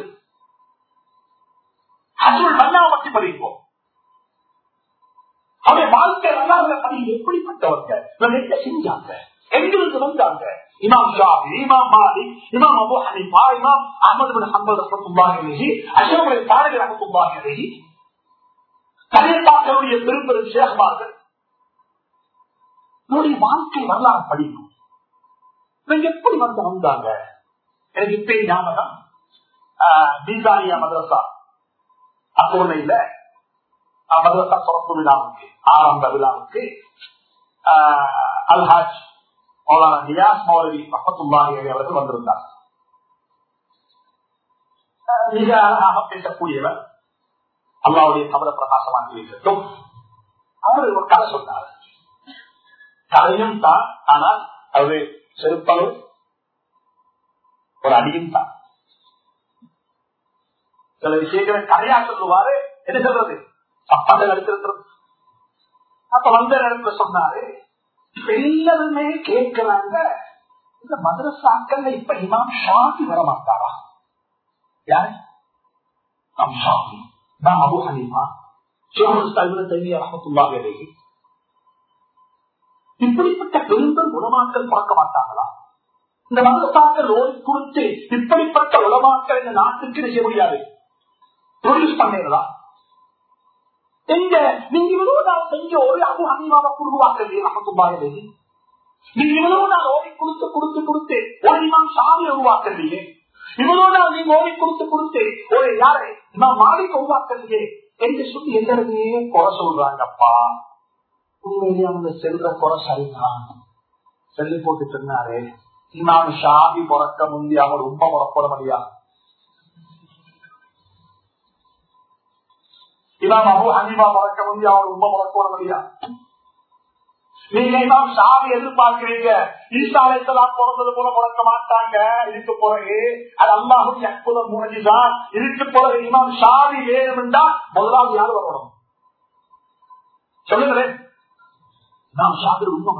அசுல் மன்னாவை பற்றி படிப்போம் அவருடைய வாழ்க்கை வரலாறுல பதிவு எப்படிப்பட்டவங்க இவங்க என்ன செஞ்சாங்க எங்கிருந்து வந்தாங்க இமாம் ஷாபி இமாம் மாலி இமாம் அபு ஹனிஃபா இமாம் அஹமது பின் ஹம்பல் ரஹ்மத்துல்லாஹி அலைஹி அஷ்ரஃபுல் தாரிக் ரஹ்மத்துல்லாஹி அலைஹி தனிப்பாக்களுடைய பெரும் பெரும் ஷேഖ்மார்கள் இவருடைய வாழ்க்கை வரலாறு படிக்கும் இவங்க எப்படி வந்து வந்தாங்க எனக்கு இப்ப ஞாபகம் பீசானியா மதரசா அக்கோனையில மதரசா சிறப்பு விழாவுக்கு ஆரம்ப விழாவுக்கு அல்ஹாஜ் மௌலானா நியாஸ் மௌலவி ரஹத்துல்லாஹி அவர்கள் வந்திருந்தார் மிக அழகாக பேசக்கூடியவர் அல்லாவுடைய கமல பிரகாசமாக இருக்கட்டும் அவர் ஒரு கதை சொன்னார் கதையும் தான் ஆனால் அது செருப்பளவு ஒரு அடியும் தான் சில விஷயங்களை கதையா சொல்லுவாரு என்ன சொல்றது சப்பாட்டம் எடுத்திருக்கிறது அப்ப வந்த இடத்துல சொன்னாரு இப்ப எல்லாருமே கேட்கிறாங்க இந்த மதரசாக்கள்ல இப்ப இமாம் ஷாஃபி வரமாட்டாரா யாரு இமாம் ஷாஃபி நான் அபு ஹனீமா இப்படிப்பட்ட பெருந்தல் உணமாக்கல் பார்க்க மாட்டாங்களா இந்த மதரசாக்கள் ஓடி கொடுத்து இப்படிப்பட்ட உலமாக்கள் இந்த நாட்டுக்கு செய்ய முடியாது ப்ரொடியூஸ் பண்ணீங்களா எங்க நீங்க இவ்வளவு நாள் செஞ்ச ஒரு அபு ஹனீமாவை உருவாக்குறது நமக்கு நீங்க இவ்வளவு நாள் ஓடி கொடுத்து கொடுத்து கொடுத்து ஒரு இமாம் சாமி உருவாக்குறீங்க இவ்வளவு நாள் நீங்க ஓடி கொடுத்து கொடுத்து ஒரு யாரை இமாம் மாலிக் உருவாக்குறீங்க என்று சொல்லி எல்லாருமே குறை சொல்றாங்கப்பா உண்மையிலேயே அவங்க செல்ற குறை சரிதான் சொல்லி போட்டு சொன்னாரு இமாம் ஷாபி பிறக்க முந்தி அவர் உண்மை புறப்பட முடியாது இமாம் அபு ஹனீபா பிறக்க முந்தி அவர் உண்மை புறப்பட முடியாது நீங்க இமாம் ஷாபி எதிர்பார்க்கிறீங்க ஈசாலயத்தெல்லாம் பிறந்தது போல பிறக்க மாட்டாங்க இதுக்கு பிறகு அது அல்லாஹும் அற்புதம் முடிஞ்சுதான் இதுக்கு பிறகு இமாம் ஷாபி வேணும்னா முதலாவது யார் வரணும் சொல்லுங்களேன் இமாம் ஷாபி உண்மை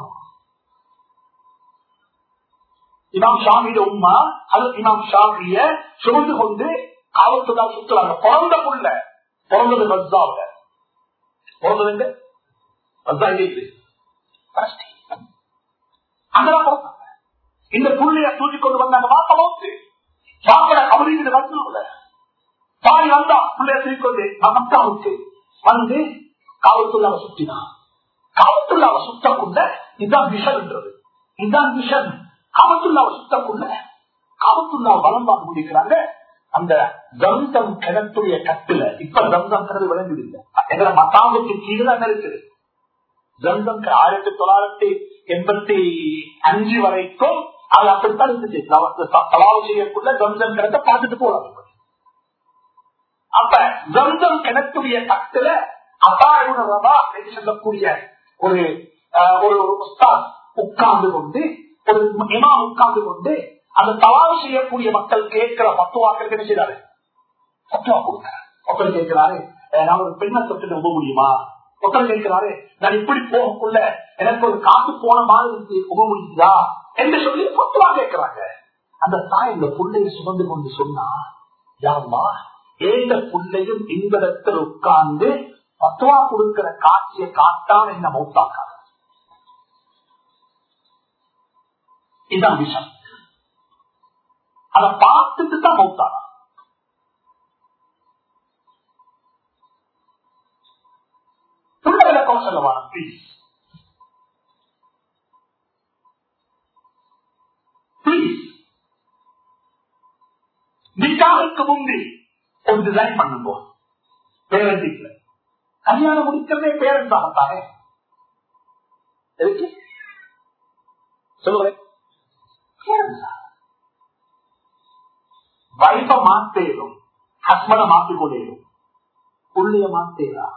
இமாம் ஷாமியோட உண்மா அது இமாம் ஷாமிய சுமந்து கொண்டு காவல்துதான் சுற்றுறாங்க பிறந்த புள்ள பிறந்தது பஸ்தாவுல பிறந்தது எங்க பஸ்தா இல்லை அங்கதான் பிறந்தாங்க இந்த புள்ளைய தூக்கி கொண்டு வந்தாங்க மாத்த மோத்து சாப்பிட கபடிக்கிட்டு வந்து தாய் வந்தா பிள்ளைய தூக்கி கொண்டு மக்காவுக்கு வந்து காவல்துள்ளாவை சுற்றினான் காவல்துள்ளாவை சுத்தக்குள்ள இதுதான் விஷன்ன்றது இதுதான் விஷன் காவத்துள்ளாவை சுத்தக்குள்ள காவத்துள்ளா வளம் பார்க்க முடிக்கிறாங்க அந்த ஜம்சம் கிணத்துடைய கட்டுல இப்ப ஜம்சம் கிணறு விளங்குது எங்களை மத்தாவுக்கு கீழே தான் இருக்குது ஜம்சம் ஆயிரத்தி தொள்ளாயிரத்தி எண்பத்தி அஞ்சு வரைக்கும் அது அப்படித்தான் இருந்துச்சு தலாவு செய்யக்குள்ள ஜம்சம் கிணத்தை பார்த்துட்டு போறாங்க அப்ப ஜம்சம் கிணத்துடைய கட்டுல அபாயுண ரபா என்று சொல்லக்கூடிய ஒரு ஒரு உஸ்தாத் உட்கார்ந்து கொண்டு ஒரு இமா உட்கார்ந்து கொண்டு அந்த தவாறு செய்யக்கூடிய மக்கள் கேட்கிற பத்துவாக்கள் என்ன செய்யறாரு பத்துவா கொடுக்கிறார் ஒருத்தர் கேட்கிறாரு நான் ஒரு பெண்ணை தொட்டு நம்ப முடியுமா ஒருத்தர் கேட்கிறாரு நான் இப்படி போகக்குள்ள எனக்கு ஒரு காத்து போன மாதிரி உப முடியுதா என்று சொல்லி பத்துவா கேட்கிறாங்க அந்த தாய் இந்த புள்ளையை சுமந்து கொண்டு சொன்னா யாருமா ஏந்த புள்ளையும் இன்பத்தில் உட்கார்ந்து பத்துவா கொடுக்கிற காட்சியை காட்டான் என்ன மௌத்தாக்காரு இதுதான் விஷயம் அதை பார்த்துட்டு தான் மௌத்தாரா புள்ள விளக்கம் சொல்லவான பிளீஸ் பிளீஸ் நிக்காவுக்கு முந்தி ஒரு டிசைன் பண்ணுங்க பேரண்டிங்ல கல்யாணம் முடிக்கிறதே பேரண்ட் ஆகத்தானே எதுக்கு சொல்லுவேன் வைஃப மாத்தேரும் ஹஸ்பண்ட மாத்திக்கொண்டேரும் புள்ளைய மாத்தேரா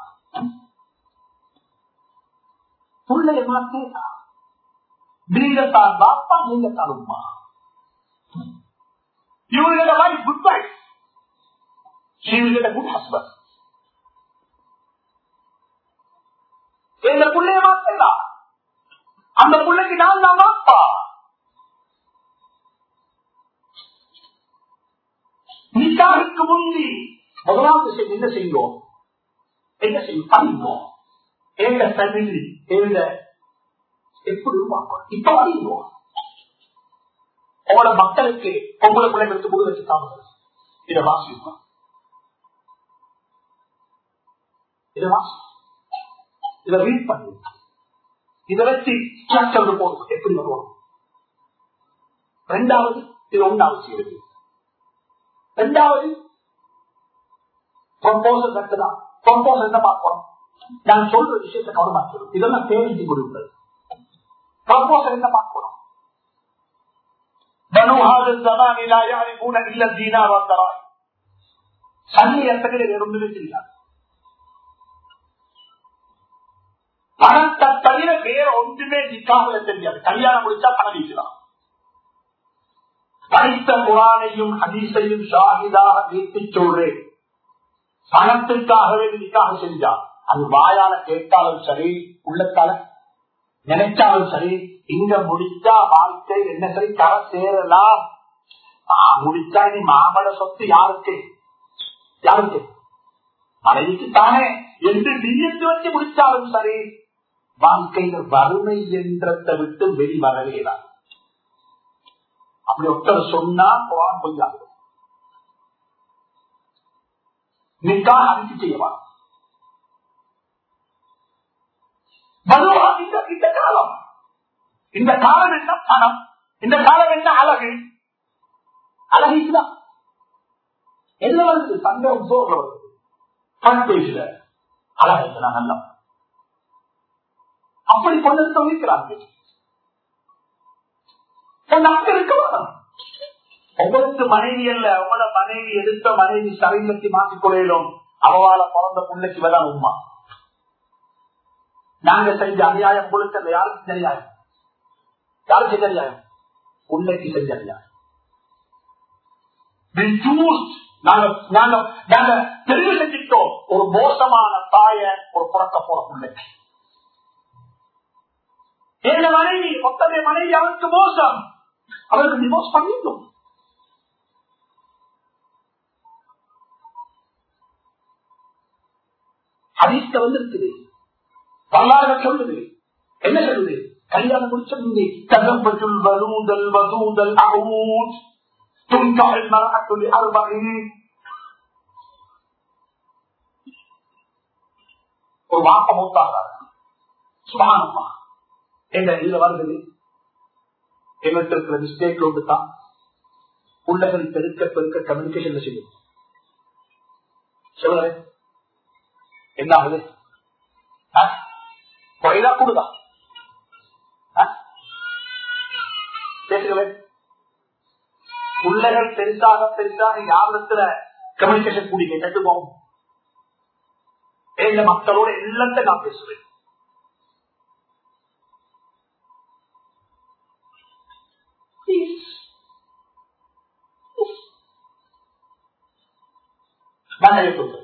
புள்ளைய மாத்தேரா நீங்க தான் பாப்பா நீங்க தான் Uma You will get a wife, good wife. She will get a good husband. இந்த புள்ளைய மாத்தேரா அந்த பிள்ளைக்கு நான் தான் அப்பா நிக்காவுக்கு முந்தி முதலாவது செய்ய என்ன செய்வோம் என்ன செய்யும் படிப்போம் எங்க ஃபேமிலி எங்க எப்படி உருவாக்கும் இப்ப அறிவோம் உங்களோட மக்களுக்கு பொங்கலை பிள்ளைகளுக்கு முழு வச்சுட்டாங்க இதை வாசிப்போம் இதை வாசி இதை ரீட் பண்ணி இதை வச்சு ஸ்ட்ரக்சர் போகும் எப்படி வருவோம் ரெண்டாவது இது ஒன்றாவது செய்யுது ரெண்டாவது ப்ரொபோசல் கட்டுதான் ப்ரொபோசல் என்ன பார்ப்போம் நான் சொல்ற விஷயத்தை கவனமாக்கணும் இதெல்லாம் தேவைக்கு கொடுப்பது ப்ரொபோசல் என்ன பார்க்கணும் சல்லி எத்தனை ஒன்றுமே தெரியாது பணத்தை தவிர வேற ஒன்றுமே நிக்காமல தெரியாது கல்யாணம் முடிச்சா பணம் வீசலாம் படித்த குரானையும் ஹதீஸையும் ஷாஹிதாக வைத்து சொல்றேன் பணத்திற்காகவே நிக்காக செஞ்சா அது வாயால கேட்டாலும் சரி உள்ளத்தால நினைச்சாலும் சரி இங்க முடிச்சா வாழ்க்கை என்ன சரி தர சேரலாம் முடிச்சா நீ மாமல சொத்து யாருக்கு யாருக்கு மனைவிக்கு தானே என்று நீயத்து வச்சு முடிச்சாலும் சரி வாழ்க்கையில வறுமை என்றத்தை விட்டு வெளி வரவேதான் அப்படி ஒருத்தர் சொன்னா குரான் பொய்யாது நிக்கா அனுப்பி செய்யவா இந்த காலம் இந்த காலம் என்ன பணம் இந்த காலம் என்ன அழகு அழகுதான் என்ன வருது சந்தேகம் சோர்ல வருது ஃப்ரண்ட் பேஜ்ல அழகு நல்லா அப்படி கொண்டு வைக்கிறார்கள் அங்க இருக்க வேண்டாம் உங்களுக்கு மனைவி அல்ல உங்களோட மனைவி எடுத்த மனைவி சரீரத்தை மாற்றிக் கொள்ளும் அவவால பிறந்த பிள்ளைக்கு வேதான் உமா நாங்க செஞ்ச அநியாயம் உங்களுக்கு அந்த யாருக்கு செஞ்ச அநியாயம் யாருக்கு செஞ்ச அநியாயம் உன்னைக்கு செஞ்ச அநியாயம் நாங்க தெரிவு செஞ்சிட்டோம் ஒரு மோசமான தாய ஒரு புறக்க போற பிள்ளைக்கு எங்க மனைவி மொத்தமே மனைவி அவருக்கு மோசம் அவருக்கு டிவோர்ஸ் பண்ணிட்டோம் அதிர்ஷ்ட வந்திருக்குது வரலாறு சொல்லுது என்ன சொல்லுது கல்யாணம் முடிச்சது கதம் பற்றுள் வலூதல் வதூதல் அகூத் துன்கால் மரத்துள் அறுபகை ஒரு வாப்ப மூத்தாக சுபானமா எங்க இதுல வருது எங்களுக்கு இருக்கிற மிஸ்டேக் ஒன்று தான் பிள்ளைகள் பெருக்க பெருக்க கம்யூனிகேஷன் செய்யும் சொல்லுறேன் என்ன ஆகுது குறைதா கூடுதா பேசுகிறேன் பிள்ளைகள் பெருசாக பெருசாக யாரிடத்துல கம்யூனிகேஷன் கூடி கேட்டு போகும் எங்க மக்களோட எல்லாத்தையும் நான் பேசுவேன் நான் சொல்றேன்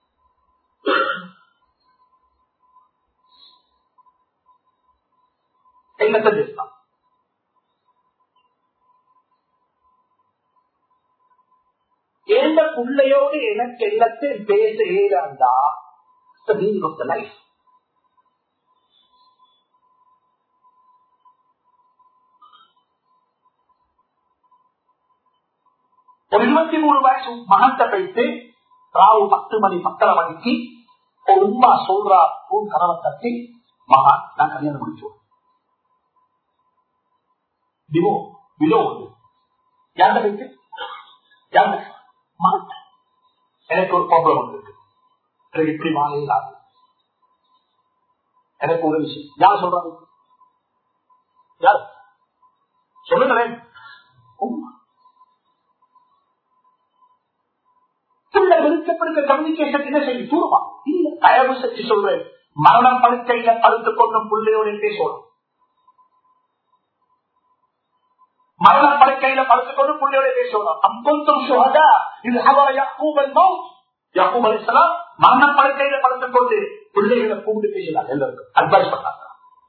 என்னத்தை பேசலாம் எந்த பிள்ளையோடு எனக்கு எல்லாத்தையும் பேச ஏறாண்டா மீனிங் ஆஃப் த லைஃப் ஒரு இருபத்தி மூணு வயசு மகத்தை வைத்து ராவு பத்து மணி பத்தரை மணிக்கு ஒரு உமா சொல்றா உன் கனவை தட்டி மகா நான் கல்யாணம் முடிச்சோம் டிவோ விலோ வந்து யார்கிட்ட வைத்து யார்கிட்ட மகன் எனக்கு ஒரு ப்ராப்ளம் வந்திருக்கு எனக்கு இப்படி வாழ இல்லாது எனக்கு ஒரு விஷயம் யார் சொல்றாங்க யார் சொல்லுங்களேன் உம்மா பிள்ளை விருக்கப்படுத்த கம்யூனிகேஷன் என்ன செய்யும் தூரமா இல்ல தயவு செஞ்சு சொல்றேன் மரணம் படுக்கையில படுத்துக் கொண்டும் பிள்ளையோட பேசணும் மரண படுக்கையில படுத்துக் கொண்டு பிள்ளையோட பேசணும் அம்பொந்தும் சுகதா இது அவரை யக்கூபல் மவுத் யக்கூப் அலிஸ்லாம் மரண படுக்கையில படுத்துக் கொண்டு பிள்ளைகளை கூப்பிட்டு பேசினார் எல்லாருக்கும் அட்வைஸ் பண்ணாங்க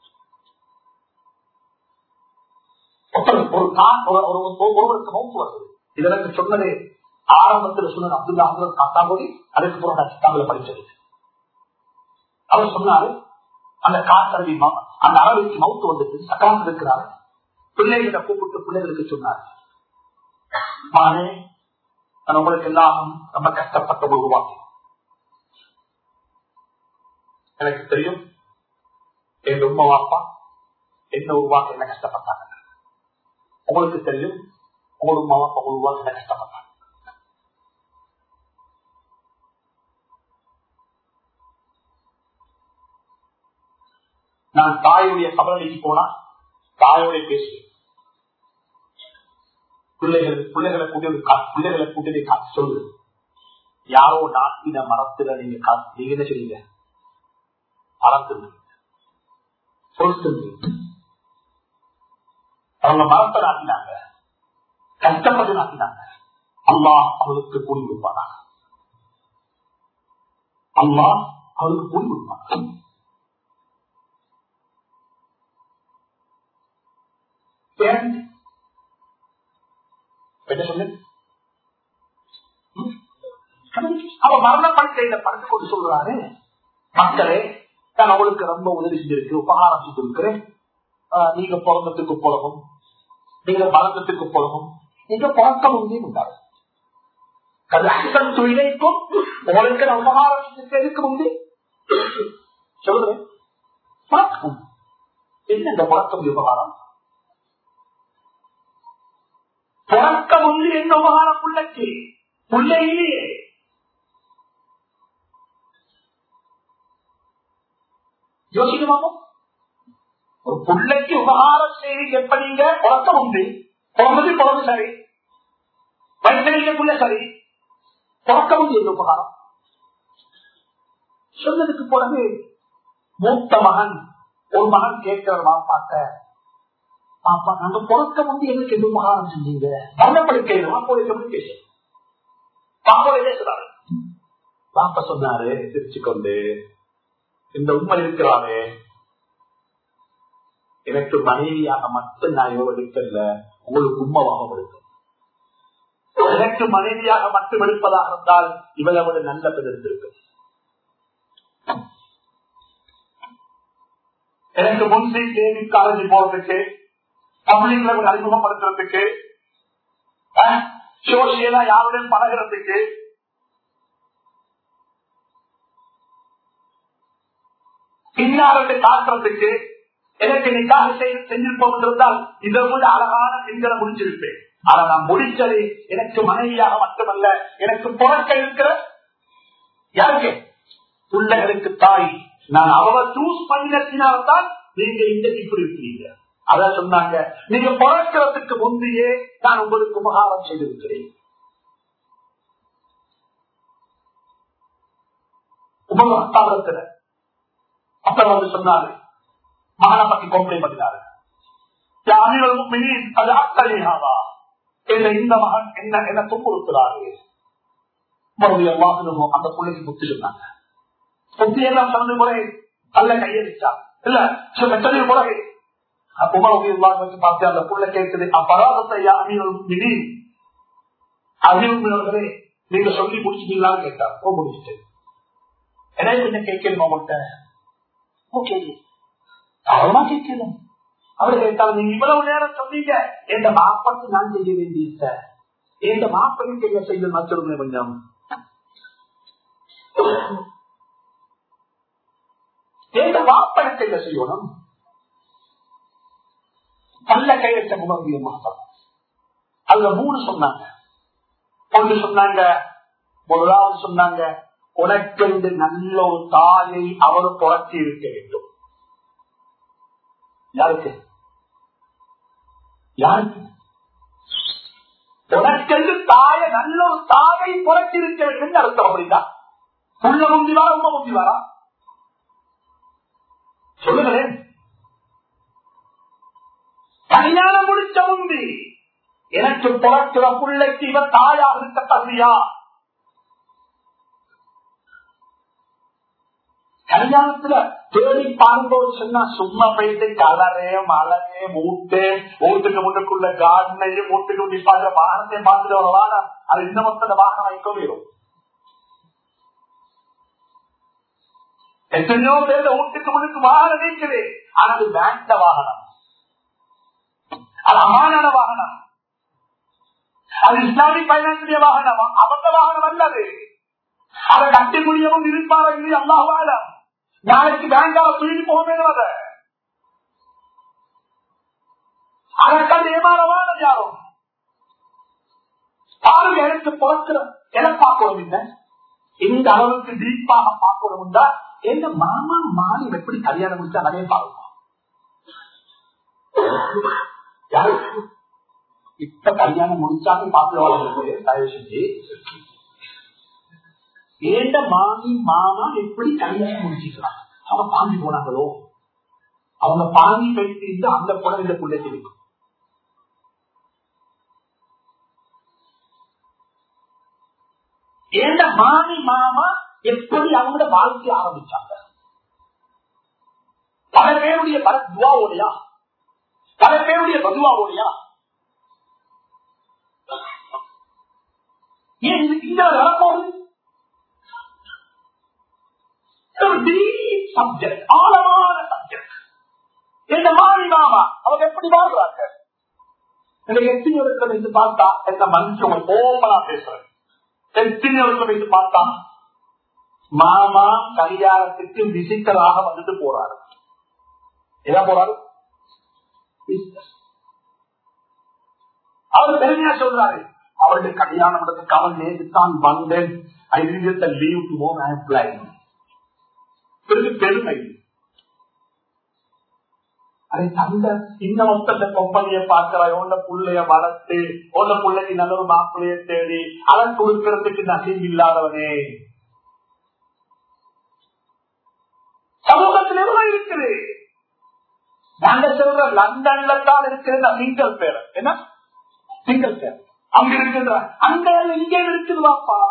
ஒரு நான் ஒருவருக்கு மவுத்து வருது இது எனக்கு சொன்னது ஆரம்பத்தில் சொன்ன அப்துல்லா அஹமது காத்தாமொழி அதுக்கு பிறகு சித்தாங்களை படிச்சது அவர் சொன்னாரு அந்த காத்தரவி அந்த அளவுக்கு மவுத்து வந்துட்டு சக்காத்து இருக்கிறாரு பிள்ளைகளை கூப்பிட்டு பிள்ளைகளுக்கு சொன்னார் மானே நான் உங்களுக்கு எல்லாம் ரொம்ப கஷ்டப்பட்ட உருவாக்கி எனக்கு தெரியும் என் உண்மை வாப்பா என்ன உருவாக்க என்ன கஷ்டப்பட்டாங்க உங்களுக்கு தெரியும் உங்களோட உண்மை வாப்பா உருவாக்க என்ன கஷ்டப்பட்டாங்க நான் தாயுடைய கபலடிக்கு போனா தாயோட பேசுவேன் பிள்ளைகள் பிள்ளைகளை கூட்டி பிள்ளைகளை கூட்டி காத்து சொல்லுது யாரோ நாட்டின மரத்துல நீங்க நீங்க என்ன செய்யுங்க மறந்துருங்க சொல்லுங்க அவங்க மரத்தை நாட்டினாங்க கஷ்டப்பட்டு நாட்டினாங்க அம்மா அவளுக்கு கூலி கொடுப்பாங்க அம்மா அவளுக்கு கூலி கொடுப்பாங்க என்ன சொல்லு அவ மரண படுக்கையில படுத்து கொண்டு சொல்றாரு மக்களே நான் அவளுக்கு ரொம்ப உதவி செஞ்சிருக்கு உபகாரம் செஞ்சிருக்கிறேன் நீங்க பிறந்தத்துக்கு போலவும் நீங்க பலந்தத்துக்கு போலவும் நீங்க பிறக்க முடியும் உண்டாரு கல்யாணம் தொழிலைக்கும் உங்களுக்கு நான் உபகாரம் செஞ்சிருக்க இருக்க முடியும் சொல்லுறேன் என்ன இந்த பழக்கம் விவகாரம் பிறக்க முந்தி என்ன உபகாரம் பிள்ளைக்கு பிள்ளை இல்லையே யோசிக்கணுமா ஒரு பிள்ளைக்கு உபகாரம் செய்து எப்படிங்க உறக்க உண்டு பிறந்தது பிறந்து சரி வயசரிக்கக்குள்ள சரி பிறக்க உண்டு எந்த உபகாரம் சொன்னதுக்கு பிறகு மூத்த மகன் ஒரு மகன் கேட்கிற பாப்பாட்ட பாப்பா நாங்க பிறக்க வந்து எனக்கு எந்த உபகாரம் செஞ்சீங்க மரணப்படுக்கையில் மாப்போட பேச பாப்போட பேசுறாரு பாப்பா சொன்னாரு சிரிச்சு கொண்டு இந்த உண்மை இருக்கிறாரு எனக்கு மனைவியாக மட்டும் நான் இவ்வளவு எடுக்கல உங்களுக்கு உண்மவாக எடுக்கும் எனக்கு மனைவியாக மட்டும் எடுப்பதாக இருந்தால் இவளை விட நல்ல பெண் எடுத்திருக்கும் எனக்கு முன்சீ தேவி காலேஜ் போறதுக்கு பப்ளிக்ல ஒரு அறிமுகப்படுத்துறதுக்கு சோசியலா யாருடன் பழகிறதுக்கு பின்னாரத்தை காட்டுறதுக்கு எனக்கு நிக்காக செஞ்சிருப்போம் இருந்தால் இதை விட அழகான பெண்களை முடிச்சிருப்பேன் ஆனா நான் முடிச்சது எனக்கு மனைவியாக மட்டுமல்ல எனக்கு புறக்க இருக்கிற யாருக்கு பிள்ளைகளுக்கு தாய் நான் அவரை சூஸ் பண்ணினத்தினால்தான் நீங்க இன்றைக்கு இப்படி இருக்கிறீங்க அதான் சொன்னாங்க நீங்க பிறக்கிறதுக்கு முந்தையே நான் உங்களுக்கு உபகாரம் செய்திருக்கிறேன் உபகாரத்துல அப்புறம் வந்து சொன்னாரு மகனை பத்தி கம்ப்ளைண்ட் பண்ணினாரு அது அக்கறையாவா இந்த மகன் என்ன என்ன துன்புறுத்துறாரு மறுபடியும் வாகனமோ அந்த பிள்ளைக்கு புத்தி சொன்னாங்க புத்தி எல்லாம் சொன்னது முறை அல்ல கையடிச்சா இல்ல எத்தனையோ முறை உமர் வச்சு பார்த்து அந்த புள்ள கேட்குது அப்பராதத்தை யாரும் அறிவுகளே நீங்க சொல்லி முடிச்சிட்டீங்களான்னு கேட்டார் ஓ முடிச்சுட்டு எனக்கு கொஞ்சம் கேட்கணும் அவங்கள்ட்ட ஓகே அவ்வளவுதான் கேட்கணும் அவர் கேட்டால் நீங்க இவ்வளவு நேரம் சொன்னீங்க எந்த மாப்பாக்கு நான் செய்ய வேண்டிய எந்த மாப்பையும் என்ன செய்ய சொல்லுங்க கொஞ்சம் எந்த மாப்பனுக்கு என்ன செய்யணும் நல்ல கையெழுத்த முகர்விய மாதம் அதுல மூணு சொன்னாங்க ஒன்று சொன்னாங்க முதலாவது சொன்னாங்க உனக்கு நல்ல ஒரு தாயை அவர் புறத்தி இருக்க வேண்டும் யாருக்கு யாருக்கு உனக்கென்று தாய நல்ல ஒரு தாயை புறத்தி இருக்க வேண்டும் அர்த்தம் அப்படின்னா உள்ள முந்தி வாரா உள்ள முந்தி வாரா சொல்லுங்களேன் கல்யாணம் முடிச்ச முந்தி எனக்கு பிறக்கிற பிள்ளைக்கு இவர் தாயாக இருக்க தகுதியா கல்யாணத்துல தேடி பார்ப்போம் சொன்னா சும்மா போயிட்டு கலரே மலரே மூட்டு வீட்டுக்கு முன்னுக்குள்ள கார்டனையும் வீட்டுக்கு நிப்பாடுற வாகனத்தையும் பார்த்துட்டு வரலாம் அது இந்த மொத்த வாகனம் வைக்க வரும் எத்தனையோ பேர் வீட்டுக்கு முன்னுக்கு வாகனம் நீக்குது ஆனா அது பேங்க்ல வாகனம் அது அமானான வாகனம் அது இஸ்லாமிக் பைனான்சிய வாகனம் அவங்க வாகனம் அல்லது அதை கட்டி முடியவும் இருப்பாரா இல்லை அல்லாஹாலம் நாளைக்கு பேங்கால தூக்கி போக வேண்டும் அதை அதற்கான ஏமாறவான யாரும் பாருங்க எனக்கு பிறக்கிற எதை பார்க்கணும் இல்லை இந்த அளவுக்கு டீப்பாக பார்க்கணும் எந்த மாமா மாறி எப்படி கல்யாணம் முடிச்சா அதே பார்க்கணும் இப்ப கல்யாணம் முடிச்சாலும் பார்த்து தயவு செஞ்சு ஏண்ட மாமி மாமா எப்படி கல்யாணம் முடிச்சுக்கலாம் அவங்க பாங்கி போனாங்களோ அவங்க பாங்கி வைத்து அந்த குடம் இந்த புள்ளை தெரியும் ஏண்ட மாமி மாமா எப்படி அவங்களோட வாழ்க்கை ஆரம்பிச்சாங்க பல பேருடைய பல துவாவோடையா பல பேருடைய பதுவாவோடையா ஏன் இந்த வரப்போகுது சப்ஜெக்ட் ஆழமான சப்ஜெக்ட் இந்த மாறி மாமா அவங்க எப்படி வாழ்றாங்க எத்தனை இடத்துல வைத்து பார்த்தா என்ன மனுஷன் ஓப்பனா பேசுறேன் எத்தனை இடத்துல வைத்து பார்த்தா மாமா கல்யாணத்துக்கு விசிட்டராக வந்துட்டு போறாரு என்ன போறாரு அவர் பெருமையா சொல்றாரு அவருடைய கல்யாணம் அவன் நேற்று தான் வந்தேன் ஐ லீவ் டு மோன் ஐ பிளான் பெருமை அதை தந்த இந்த மொத்தத்தை கொம்பனிய பார்க்கிறாய் உள்ள புள்ளைய வளர்த்து உள்ள புள்ளைக்கு நல்ல ஒரு மாப்பிள்ளைய தேடி அதன் கொடுக்கிறதுக்கு நசீம் இல்லாதவனே சமூகத்தில் எவ்வளவு இருக்குது நாங்க சொல்ற லண்டன்ல தான் இருக்கிற சிங்கிள் பேர் என்ன சிங்கிள் பேர் அங்க இருக்கின்ற அங்க இங்க இருக்குது வாப்பா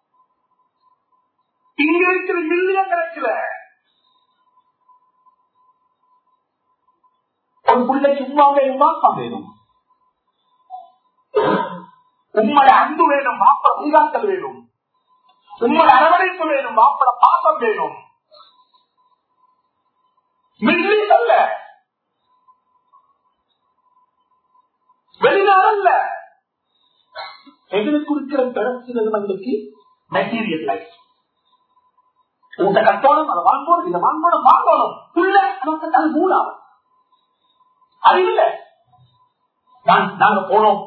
இங்க இருக்கிற மில்லியன் கிடைக்கல ஒரு பிள்ளைக்கு உமா வேணும் வாப்பா வேணும் உம்மோட அன்பு வேணும் மாப்பட வழிகாட்டல் வேணும் உம்மோட அரவணைப்பு வேணும் மாப்பட பாசம் வேணும் மில்லியன் அல்ல வெளிநாடல்ல எங்களுக்கு இருக்கிற பிரச்சனை நம்மளுக்கு மெட்டீரியல் லைஃப் உங்க கட்டோணும் அதை வாங்கணும் இதை வாங்கணும் வாங்கணும் உள்ள நமக்கு அது மூலம் அறிவில்ல நாங்க போனோம்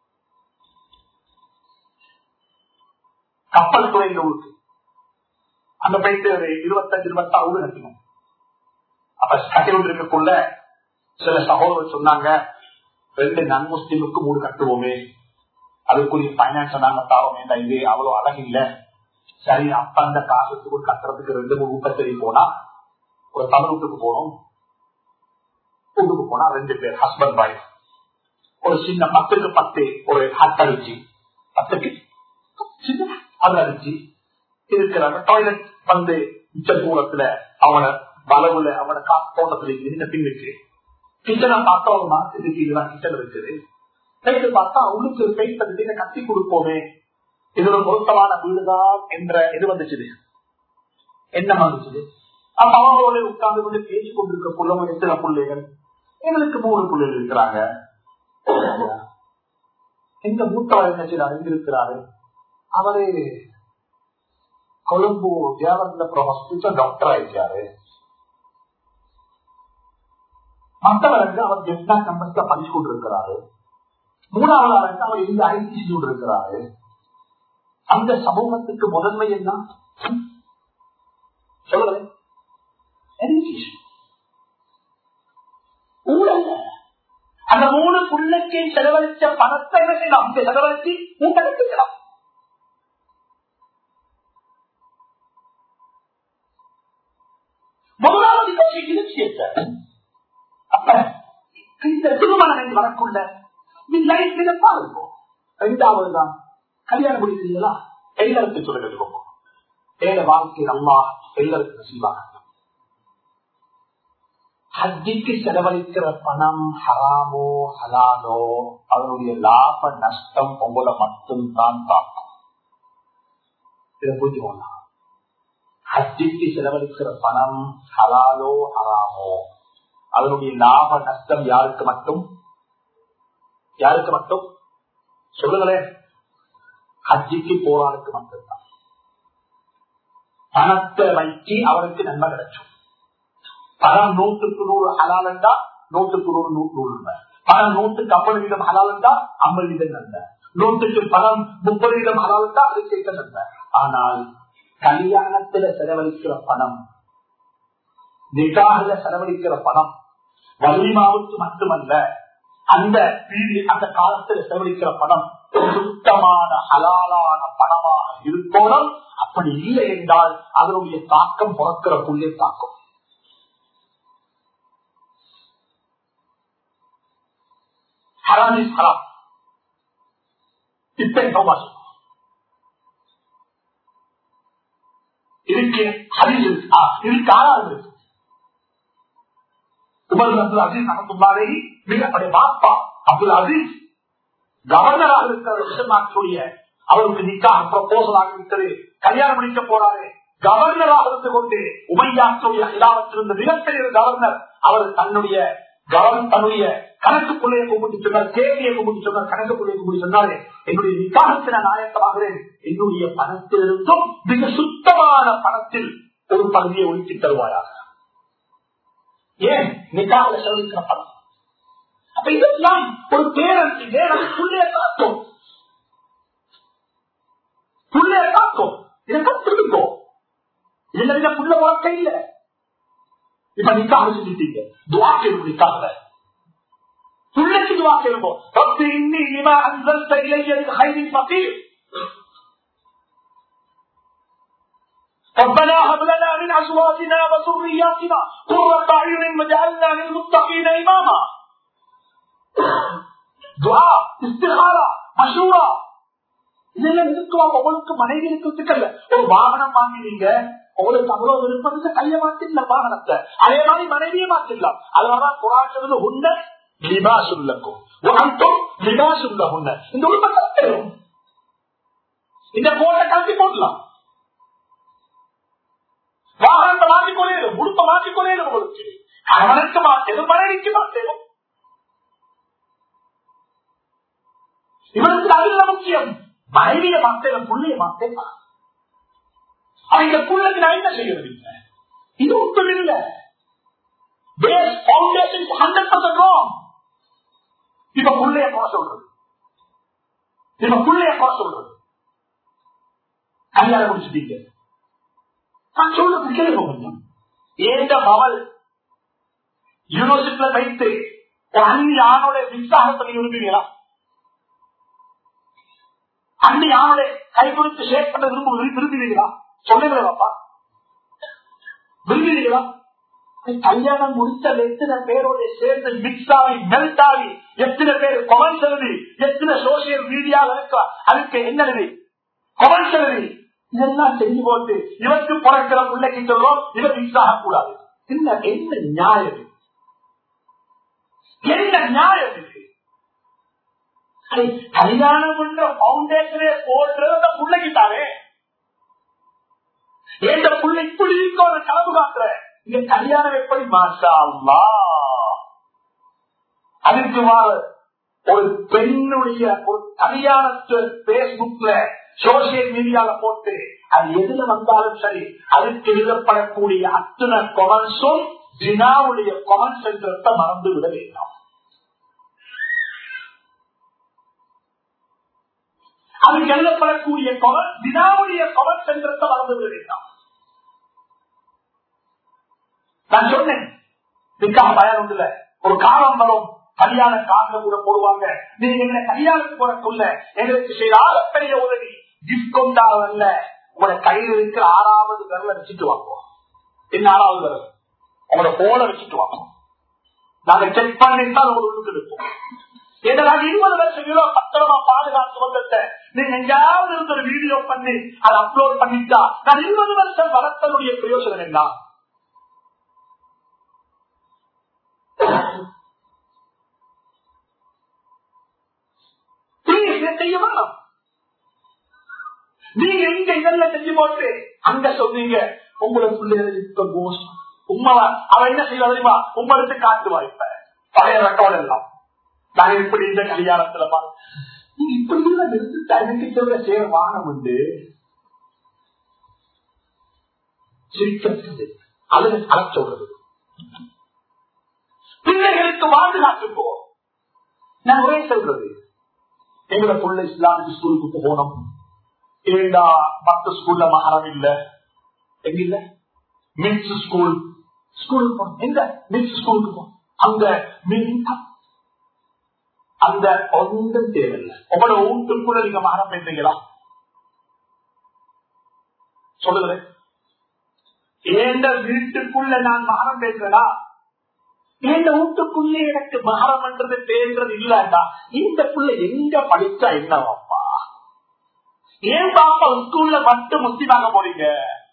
கப்பல் துறையில் ஊருக்கு அங்க போயிட்டு ஒரு இருபத்தஞ்சு இருபத்தாறு ஊர் கட்டணும் அப்ப கட்டி கொண்டிருக்கக்குள்ள சில சகோதரர் சொன்னாங்க ரெண்டு நன் முஸ்லிமுக்கு மூணு கட்டுவோமே அதுக்குரிய பைனான்ஸ் நாங்க தாரோம் வேண்டாம் இது அவ்வளவு அழகு இல்ல சரி அப்ப அந்த காசுக்கு கட்டுறதுக்கு ரெண்டு மூணு ஊட்டத்தறி போனா ஒரு தமிழ் வீட்டுக்கு போனோம் வீட்டுக்கு போனா ரெண்டு பேர் ஹஸ்பண்ட் ஒய்ஃப் ஒரு சின்ன பத்துக்கு பத்து ஒரு ஹட் அடிச்சு பத்துக்கு சின்ன அது அடிச்சு இருக்கிறாங்க டாய்லெட் வந்து மிச்ச தூரத்துல அவனை வளவுல அவனை காசு தோட்டத்துல நின்ன பின்னுக்கு கிச்சனை பார்த்தா ஒரு மாசத்துக்கு இதுதான் கிச்சன் இருக்குது கைட்டு பார்த்தா உள்ளுக்கு பெயிண்ட் கட்டி கொடுப்போமே இது ஒரு பொருத்தமான வீடுதான் என்ற இது வந்துச்சு என்ன வந்துச்சு அப்ப அவங்களோட உட்கார்ந்து கொண்டு பேசி கொண்டிருக்க புள்ளவங்க எத்தனை பிள்ளைகள் எங்களுக்கு மூணு பிள்ளைகள் இருக்கிறாங்க எந்த மூத்தவர் என்ன செய்யறாரு எங்க இருக்கிறாரு அவரு கொழும்பு தேவரத்துல ஹாஸ்பிட்டல் டாக்டர் ஆயிட்டாரு மற்றவருக்கு அவர் ஜெட்னா கம்பெனில படிச்சு கொண்டிருக்கிறாரு மூணாவதாக அவர் இந்த ஐடி இருக்கிறாரு அந்த சமூகத்துக்கு முதன்மை என்ன சொல்லுங்க அந்த மூணு புள்ளைக்கு செலவழிச்ச பணத்தை நாம் செலவழிச்சு உங்களுக்கு முதலாவது விஷயத்தை அப்ப இந்த திருமணம் வரக்குள்ள நீ லைஃப் மிதப்பா இருக்கும் ரெண்டாவது தான் கல்யாணம் முடிக்கிறீங்களா எல்லாருக்கும் சொல்ல கற்றுக்கோங்க ஏழ வாழ்க்கை அம்மா எல்லாருக்கும் நசீவாக ஹஜ்ஜிக்கு செலவழிக்கிற பணம் ஹராமோ ஹலாலோ அதனுடைய லாப நஷ்டம் உங்களை மட்டும்தான் தாக்கும் இதை புரிஞ்சுக்கோங்க ஹஜ்ஜிக்கு செலவழிக்கிற பணம் ஹலாலோ ஹராமோ அதனுடைய லாப நஷ்டம் யாருக்கு மட்டும் யாருக்கு மட்டும் சொல்லுங்களேன் ஹஜ்ஜிக்கு போறாளுக்கு மட்டும்தான் பணத்தை வைத்து அவருக்கு நன்மை கிடைக்கும் பணம் நூற்றுக்கு நூறு ஹலால் என்றா நூற்றுக்கு நூறு நூறு நூறு பணம் நூற்றுக்கு ஐம்பது வீதம் ஹலால் என்றா ஐம்பது வீதம் நன்மை நூற்றுக்கு பணம் முப்பது வீதம் ஹலால் என்றா அது சேர்க்க நன்மை ஆனால் கல்யாணத்துல செலவழிக்கிற பணம் நிகாக செலவழிக்கிற பணம் வலிமாவுக்கு மட்டுமல்ல அந்த அந்த காலத்துல செலவழிக்கிற பணம் சுத்தமான ஹலாலான பணமாக இருக்கணும் அப்படி இல்லை என்றால் அதனுடைய தாக்கம் பிறக்கிற புள்ளை தாக்கம் ஹராம் இஸ் ஹராம் இப்ப இதுக்கு ஹரிஸ் இதுக்கு ஆறாவது இருக்கு உமர் அப்துல் அசீஸ் அகத்துள்ளாரை மிகப்படைய பாப்பா அப்துல் அசீஸ் கவர்னராக இருக்கிற விஷயமாக்கூடிய அவருக்கு நிக்காக ப்ரப்போசல் ஆகிவிட்டது கல்யாணம் முடிக்க போறாரு கவர்னராக இருந்து கொண்டு உமையாற்றுடைய இலாவற்றிருந்த மிகப்பெரிய கவர்னர் அவர் தன்னுடைய கவர்ன் தன்னுடைய கணக்கு பிள்ளையை கும்பிட்டு சொன்னார் கேள்வியை கும்பிட்டு சொன்னார் கணக்கு பிள்ளையை கும்பிட்டு சொன்னாரு என்னுடைய நிக்காகத்தின நாயக்கமாகிறேன் என்னுடைய பணத்திலிருந்தும் மிக சுத்தமான பணத்தில் ஒரு பகுதியை ஒழித்து தருவாயாக ஏன் நிக்காக செலவழிக்கிற பணம் அப்ப இதெல்லாம் ஒரு பேரண்டி வேணும் புள்ளைய காக்கும் புள்ளைய காக்கும் இதை கத்துக்கோ இதுல புள்ள வாழ்க்கை இல்ல இப்ப நிக்காக செஞ்சுட்டீங்க துவா கேளுங்க நிக்காக புள்ளைக்கு துவா கேளுங்க ரப்பி இன்னி லிமா அன்சல்த இலைய மின் கைரின் ஃபகீர் ربنا هب لنا من ازواجنا وذرياتنا قرة اعين واجعلنا للمتقين اماما துவா இஸ்திகாரா மஷூரா இதெல்லாம் இருக்குவாங்க உங்களுக்கு மனைவி இருக்கிறதுக்கல்ல ஒரு வாகனம் வாங்கினீங்க உங்களுக்கு அவ்வளவு விருப்பம் கைய மாத்திடல வாகனத்தை அதே மாதிரி மனைவியை மாத்திடலாம் அதனாலதான் குரான் சொல்லுது உன்ன லிபா சொல்லக்கும் லிபா சொல்ல உன்ன இந்த உள்பட்ட இந்த கோட்டை கலத்தி போடலாம் வாகனத்தை மாற்றிக்கொள்ளே உடுப்ப மாற்றிக்கொள்ளே உங்களுக்கு அவனுக்கு மாற்றேன் மனைவிக்கு மாற்றேன் இவனுக்கு அதுல முக்கியம் மனைவிய மாத்தேன் புள்ளைய மாத்தேன் அவங்க புள்ளக்கு நான் என்ன செய்யறது இல்லை இது ஒன்றும் இல்லை base foundation hundred percent wrong இப்ப புள்ளைய குறை சொல்றது இப்ப புள்ளைய குறை சொல்றது கல்யாணம் முடிச்சுட்டீங்க நான் சொல்றது கேளுங்க கொஞ்சம் ஏந்த மவள் யூனிவர்சிட்டியில வைத்து ஒரு அந்நிய ஆணோட விசாகத்தை நீங்க விரும்புவீங்களா அன்னி ஆணோட கை கொடுத்து ஷேர் பண்ண விரும்ப விரும்புவீங்களா சொல்லுங்களேப்பா விரும்புவீங்களா கல்யாணம் முடிச்ச எத்தனை பேரோட சேர்ந்து மிக்ஸ் ஆகி மெல்ட் ஆகி எத்தனை பேர் கொமெண்ட்ஸ் எழுதி எத்தனை சோசியல் மீடியாவில் இருக்க அதுக்கு என்ன எழுதி கொமெண்ட்ஸ் எழுதி இதெல்லாம் செஞ்சு போட்டு இவருக்கு பிறக்கிற பிள்ளைக்கு சொல்றோம் இவர் மிக்ஸ் ஆகக்கூடாது என்ன என்ன நியாயம் என்ன நியாயம் இது கல்யாணம் பண்ற பவுண்டேஷனே போடுறது அந்த பிள்ளைக்குத்தானே எந்த புள்ளை இப்படி ஒரு கலவு காட்டுற இங்க கல்யாணம் எப்படி மாஷா அதுக்கு மாற ஒரு பெண்ணுடைய ஒரு கல்யாணத்தை பேஸ்புக்ல சோசியல் மீடியால போட்டு அது எதுல வந்தாலும் சரி அதுக்கு எழுதப்படக்கூடிய அத்தனை கொமன்ஸும் ஜினாவுடைய கொமன்ஸ் என்றத்தை மறந்து விட வேண்டாம் அதுக்கு எழுதப்படக்கூடிய கொமன் தினாவுடைய கொமன் சென்றத்தை மறந்து விட வேண்டாம் நான் சொன்னேன் இதுக்காக பயன் உண்டுல ஒரு காலம் வரும் கல்யாண காசை கூட போடுவாங்க நீங்க எங்களை கல்யாணத்துக்கு போறக்குள்ள எங்களுக்கு செய்த ஆகப்பெரிய உதவி கிஃப்ட் கொண்டாடல உங்களோட கையில் இருக்கிற ஆறாவது விரல வச்சுட்டு வாங்குவோம் என்ன ஆறாவது விரல் உங்களோட போல வச்சுட்டு வாங்குவோம் நாங்க செக் பண்ணிட்டு தான் உங்களுக்கு இருப்போம் ஏன்னா நாங்க இருபது லட்சம் கிலோ பத்திரமா பாதுகாத்து வந்துட்ட நீங்க எங்கேயாவது இருந்து ஒரு வீடியோ பண்ணி அதை அப்லோட் பண்ணிட்டா நான் இருபது வருஷம் வளர்த்தனுடைய பிரயோஜனம் என்ன செய்ய வேணும் நீங்க இங்க இதெல்லாம் செஞ்சு போட்டு அங்க சொன்னீங்க உங்களுக்கு கோஷம் உண்மைவா அவன் என்ன செய்வா தெரியுமா உங்களுக்கு காட்டுவா இப்ப பழைய ரெக்கார்டு எல்லாம் நான் இப்படி இந்த கல்யாணத்துல பாரு நீங்க இப்படி எல்லாம் நிறுத்திட்டா எனக்கு சொல்ற சேர வானம் உண்டு சிரிக்கிறது அது அழ சொல்றது பிள்ளைகளுக்கு பாதுகாத்து போ நான் ஒரே சொல்றது எங்களை புள்ள இஸ்லாமிக் ஸ்கூலுக்கு போகணும் ஏண்டா மத்த ஸ்கூல்ல மகரம் இல்ல எங்க இல்ல மின்ஸ் ஸ்கூல் ஸ்கூலுக்கு போகணும் எங்க மின்ஸ் ஸ்கூலுக்கு போகணும் அங்க அந்த ஒன்றும் தேவையில்லை உங்களோட வீட்டுக்குள்ள நீங்க மகரம் பெற்றீங்களா சொல்லுகிறேன் ஏண்ட வீட்டுக்குள்ள நான் மகரம் பேசுறா என் வீட்டுக்குள்ளே எனக்கு மகரம் என்றது பேசுறது இல்லடா இந்த புள்ள எங்க படிச்சா என்னவாப்பா ஏன் பாப்பா ஸ்கூல்ல மட்டும் முஸ்லிமாக போறீங்க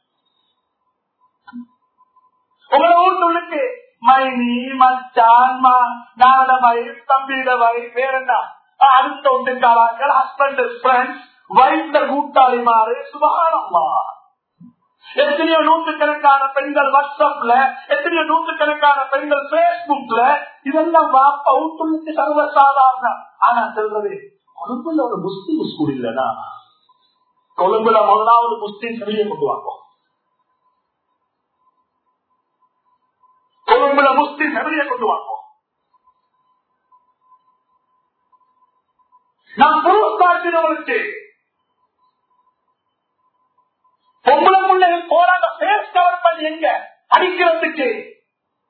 உங்க வீட்டுக்கு மைனி மச்சான் நாட வயசு தம்பியிட வயசு வேற என்ன அடுத்த ஒட்டுக்காராக்கள் ஹஸ்பண்ட் ஃப்ரெண்ட்ஸ் வைத்த கூட்டாளிமாறு சுபகாரம்மா எத்தனையோ நூற்றுக்கணக்கான பெண்கள் வாட்ஸ்அப்ல எத்தனையோ நூற்றுக்கணக்கான பெண்கள் பேஸ்புக்ல இதெல்லாம் வாப்பா ஊட்டுக்கு சர்வசாதாரணம் ஆனா சொல்றது கொழும்புல ஒரு முஸ்லீம் ஸ்கூல் இல்லனா கொழும்புல முதலாவது முஸ்லீம் வெளியே கொண்டு வாங்க கொழும்புல முஸ்லீம் வெளியே கொண்டு வாங்க நான் பொருட்காட்டினவர்களுக்கு பொம்பளை பிள்ளைகள் போறாங்க பேஸ் கவர் பண்ணி எங்க அடிக்கிறதுக்கு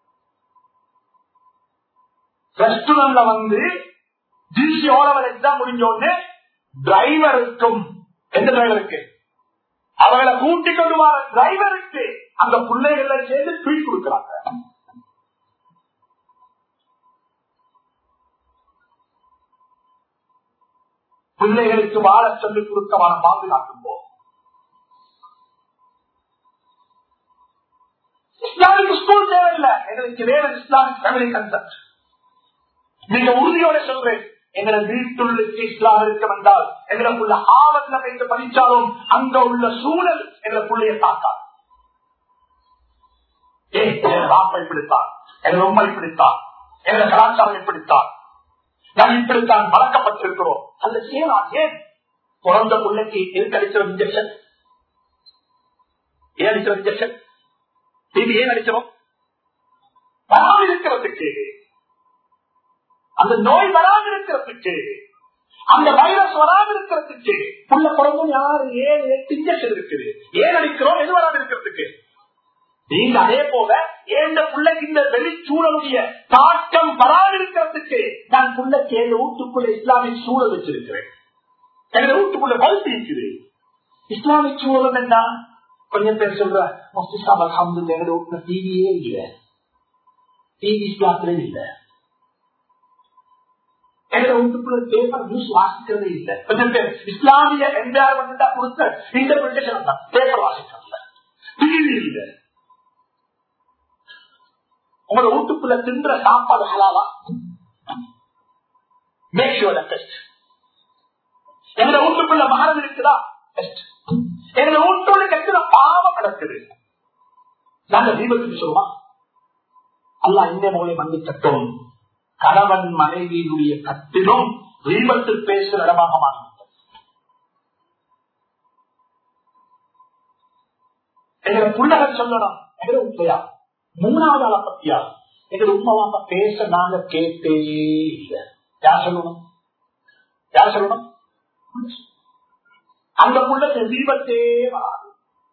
ரெஸ்டாரண்ட்ல வந்து ஜிசி ஓலவர் எக்ஸாம் முடிஞ்ச உடனே டிரைவருக்கும் எந்த டிரைவருக்கு அவர்களை கூட்டிக் கொண்டு வர டிரைவருக்கு அந்த பிள்ளைகளை சேர்ந்து ட்வீட் கொடுக்கிறாங்க பிள்ளைகளுக்கு வாழ சொல்லிக் கொடுக்கமான பாதுகாக்கும் போது இஸ்லாமிக் ஸ்கூல் தேவையில்லை எங்களுக்கு வேற இஸ்லாமிக் ஃபேமிலி கன்செப்ட் நீங்க உறுதியோட சொல்றேன் எங்களை வீட்டுள்ளுக்கு இஸ்லாம் இருக்க வந்தால் எங்களுக்குள்ள ஆவத்துல வைத்து படிச்சாலும் அங்க உள்ள சூழல் எங்களுக்குள்ளே தாக்காது ஏ பாப்பா இப்படித்தான் எங்க உண்மை இப்படித்தான் எங்க கலாச்சாரம் இப்படித்தான் நான் இப்படித்தான் வளர்க்கப்பட்டிருக்கிறோம் அந்த செய்யலாம் ஏன் பிறந்த பிள்ளைக்கு எதுக்கு அடிச்சிடும் இன்ஜெக்ஷன் ஏன் அடிச்சிடும் இன்ஜெக்ஷன் டிவி ஏன் அடிச்சிடும் வராமல் இருக்கிறதுக்கு அந்த நோய் வராமல் இருக்கிறதுக்கு அந்த வைரஸ் வராமல் இருக்கிறதுக்கு புள்ள பிறந்து யாரு ஏழு எட்டு இன்ஜெக்ஷன் இருக்குது ஏன் அடிக்கிறோம் எது வராமல் இருக்கிறதுக்கு நீங்க அதே போல ஏந்த பிள்ளைக்கு இந்த வெளிச்சூழலுடைய தாக்கம் வராமல் இருக்கிறதுக்கு நான் பிள்ளைக்கு என் வீட்டுக்குள்ள இஸ்லாமிக் சூழல் வச்சிருக்கிறேன் எங்க வீட்டுக்குள்ள வளர்த்தி இருக்குது இஸ்லாமிக் சூழல் என்ன கொஞ்சம் பேர் சொல்ற முஸ்லிம் அலமது எங்க வீட்டுல டிவியே இல்லை டிவி இஸ்லாத்துல இல்லை எங்க வீட்டுக்குள்ள பேப்பர் நியூஸ் வாசிக்கிறதே இல்லை கொஞ்சம் பேர் இஸ்லாமிய என்வாயர்மெண்ட் கொடுத்த இன்டர்பிரிட்டேஷன் தான் பேப்பர் வாசிக்கிறதுல டிவி இல்லை உங்களோட வீட்டுக்குள்ள தின்ற சாப்பாடு ஹலாவா மேக் ஷுவர் டெஸ்ட் எங்க வீட்டுக்குள்ள மகரம் இருக்குதா டெஸ்ட் எங்க வீட்டோட கெட்டுல பாவம் நடக்குது நாங்க தீபத்துக்கு சொல்லுவோம் அல்லா இந்த மூலை மன்னிக்கட்டும் கணவன் மனைவியினுடைய கட்டிலும் தீபத்து பேசுற இடமாக மாறிவிட்டது எங்களை புள்ளகள் சொல்லணும் எங்களை உண்மையா மூணாவது ஆளை பத்தியா எங்க உண்மை வாப்பா பேச நாங்க கேட்டே இல்லை யார் சொல்லணும் யார் சொல்லணும் அந்த பிள்ளைக்கு தீபத்தே வராது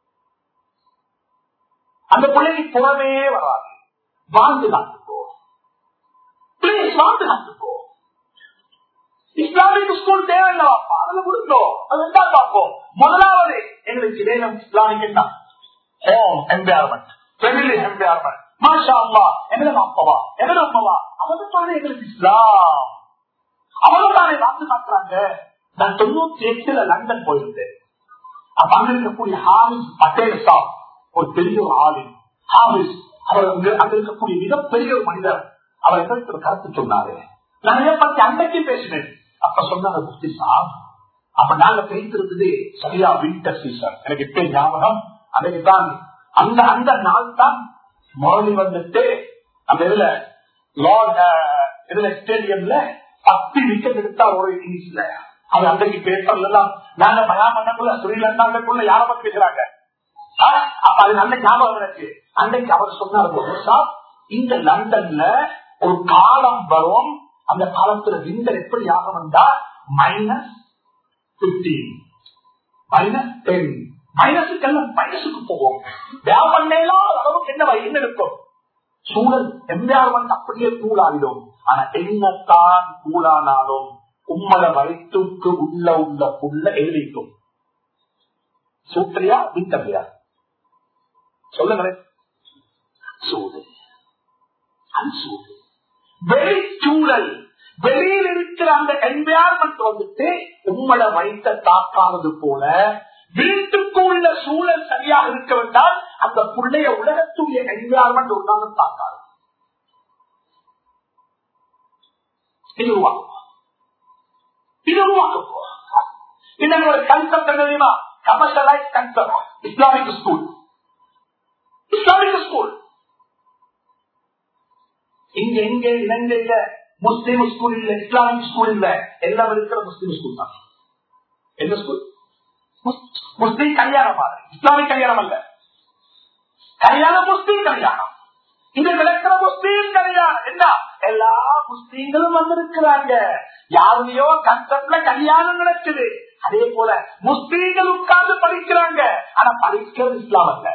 அந்த பிள்ளைக்கு புறமே வராது வாழ்ந்து காத்துக்கோ பிளீஸ் வாழ்ந்து காத்துக்கோ இஸ்லாமிக் ஸ்கூல் தேவையில்லவாப்பா அதுல கொடுத்தோம் அது என்ன பார்ப்போம் முதலாவது எங்களுக்கு வேணும் இஸ்லாமிக் என்ன ஹோம் என்வாயர்மெண்ட் ஃபெமிலி என்வாயர்மெண்ட் மாஷா அல்லா எங்களை அப்பவா எங்களை அம்மாவா அவங்க தானே எங்களுக்கு இஸ்லாம் அவங்க தானே வாழ்ந்து காட்டுறாங்க நான் தொண்ணூத்தி எட்டுல லண்டன் போயிருந்தேன் அப்ப அங்க இருக்கக்கூடிய ஹாரிஸ் பட்டேல் சாப் ஒரு பெரிய ஒரு ஆளின் ஹாரிஸ் அவர் அங்க அங்க இருக்கக்கூடிய மிகப்பெரிய ஒரு மனிதர் அவர் எங்களுக்கு ஒரு கருத்து சொன்னாரு நான் இதை பத்தி அன்றைக்கு பேசினேன் அப்ப சொன்னாங்க முஃப்தி சாப் அப்ப நாங்க பேசிருந்தது சரியா வின்டர் சீசன் எனக்கு இப்ப ஞாபகம் அன்னைக்கு தான் அந்த அந்த நாள் தான் மோடி வந்துட்டு அந்த இதுல லார்ட் இதுல ஸ்டேடியம்ல பத்து விக்கெட் எடுத்தார் ஒரு இன்னிங்ஸ்ல அது அன்றைக்கு பேப்பர்ல எல்லாம் நாங்க மயாமண்டக்குள்ள ஸ்ரீலங்காக்குள்ள யார பத்தி பேசுறாங்க அப்ப அது நல்ல ஞாபகம் இருக்கு அன்றைக்கு அவர் சொன்னார் இந்த லண்டன்ல ஒரு காலம் வரும் அந்த காலத்துல விண்டர் எப்படி ஆகும் என்றா மைனஸ் பிப்டீன் மைனஸ் டென் மைனஸுக்கு எல்லாம் மைனஸுக்கு போவோம் வியாபண்ணெல்லாம் அளவுக்கு என்ன என்ன இருக்கும் சூழல் என்விரான்மெண்ட் அப்படியே கூலாகிடும் ஆனா என்னத்தான் கூலானாலும் உம்மட வயிற்றுக்கு உள்ள உள்ள புள்ள எழுதிக்கும் சூத்திரியா விட்டமையா சொல்லுங்களேன் சூடு அன்சூடு வெளிச்சூழல் வெளியில் இருக்கிற அந்த என்விரான்மெண்ட் வந்துட்டு உம்மட வயிற்ற தாக்கானது போல வீட்டுக்கு உள்ள சூழல் சரியாக இருக்க வேண்டால் அந்த பிள்ளைய உலகத்துடைய என்விரான்மெண்ட் ஒன்றாக தாக்காது இது உருவாக்குமா இது உருவாக்க இன்னும் ஒரு கன்செப்ட் என்ன தெரியுமா commercialise concept Islamic school Islamic school இங்க எங்க இலங்கையில முஸ்லீம் ஸ்கூல் இல்ல இஸ்லாமிக் ஸ்கூல் இல்ல எல்லாம் இருக்கிற முஸ்லீம் ஸ்கூல் தான் எந்த ஸ்கூல் முஸ்லீம் கல்யாணம் இஸ்லாமிக் கல்யாணம் அல்ல கல்யாணம் முஸ்லீம் கல்யாணம் இங்க விளக்கிற முஸ்லீம் கல்யாணம் என்ன எல்லா முஸ்லீம்களும் வந்திருக்கிறாங்க யாருலையோ கன்செப்ட்ல கல்யாணம் நடக்குது அதே போல முஸ்லீம்கள் உட்கார்ந்து படிக்கிறாங்க ஆனா படிக்கிறது இஸ்லாம் அல்ல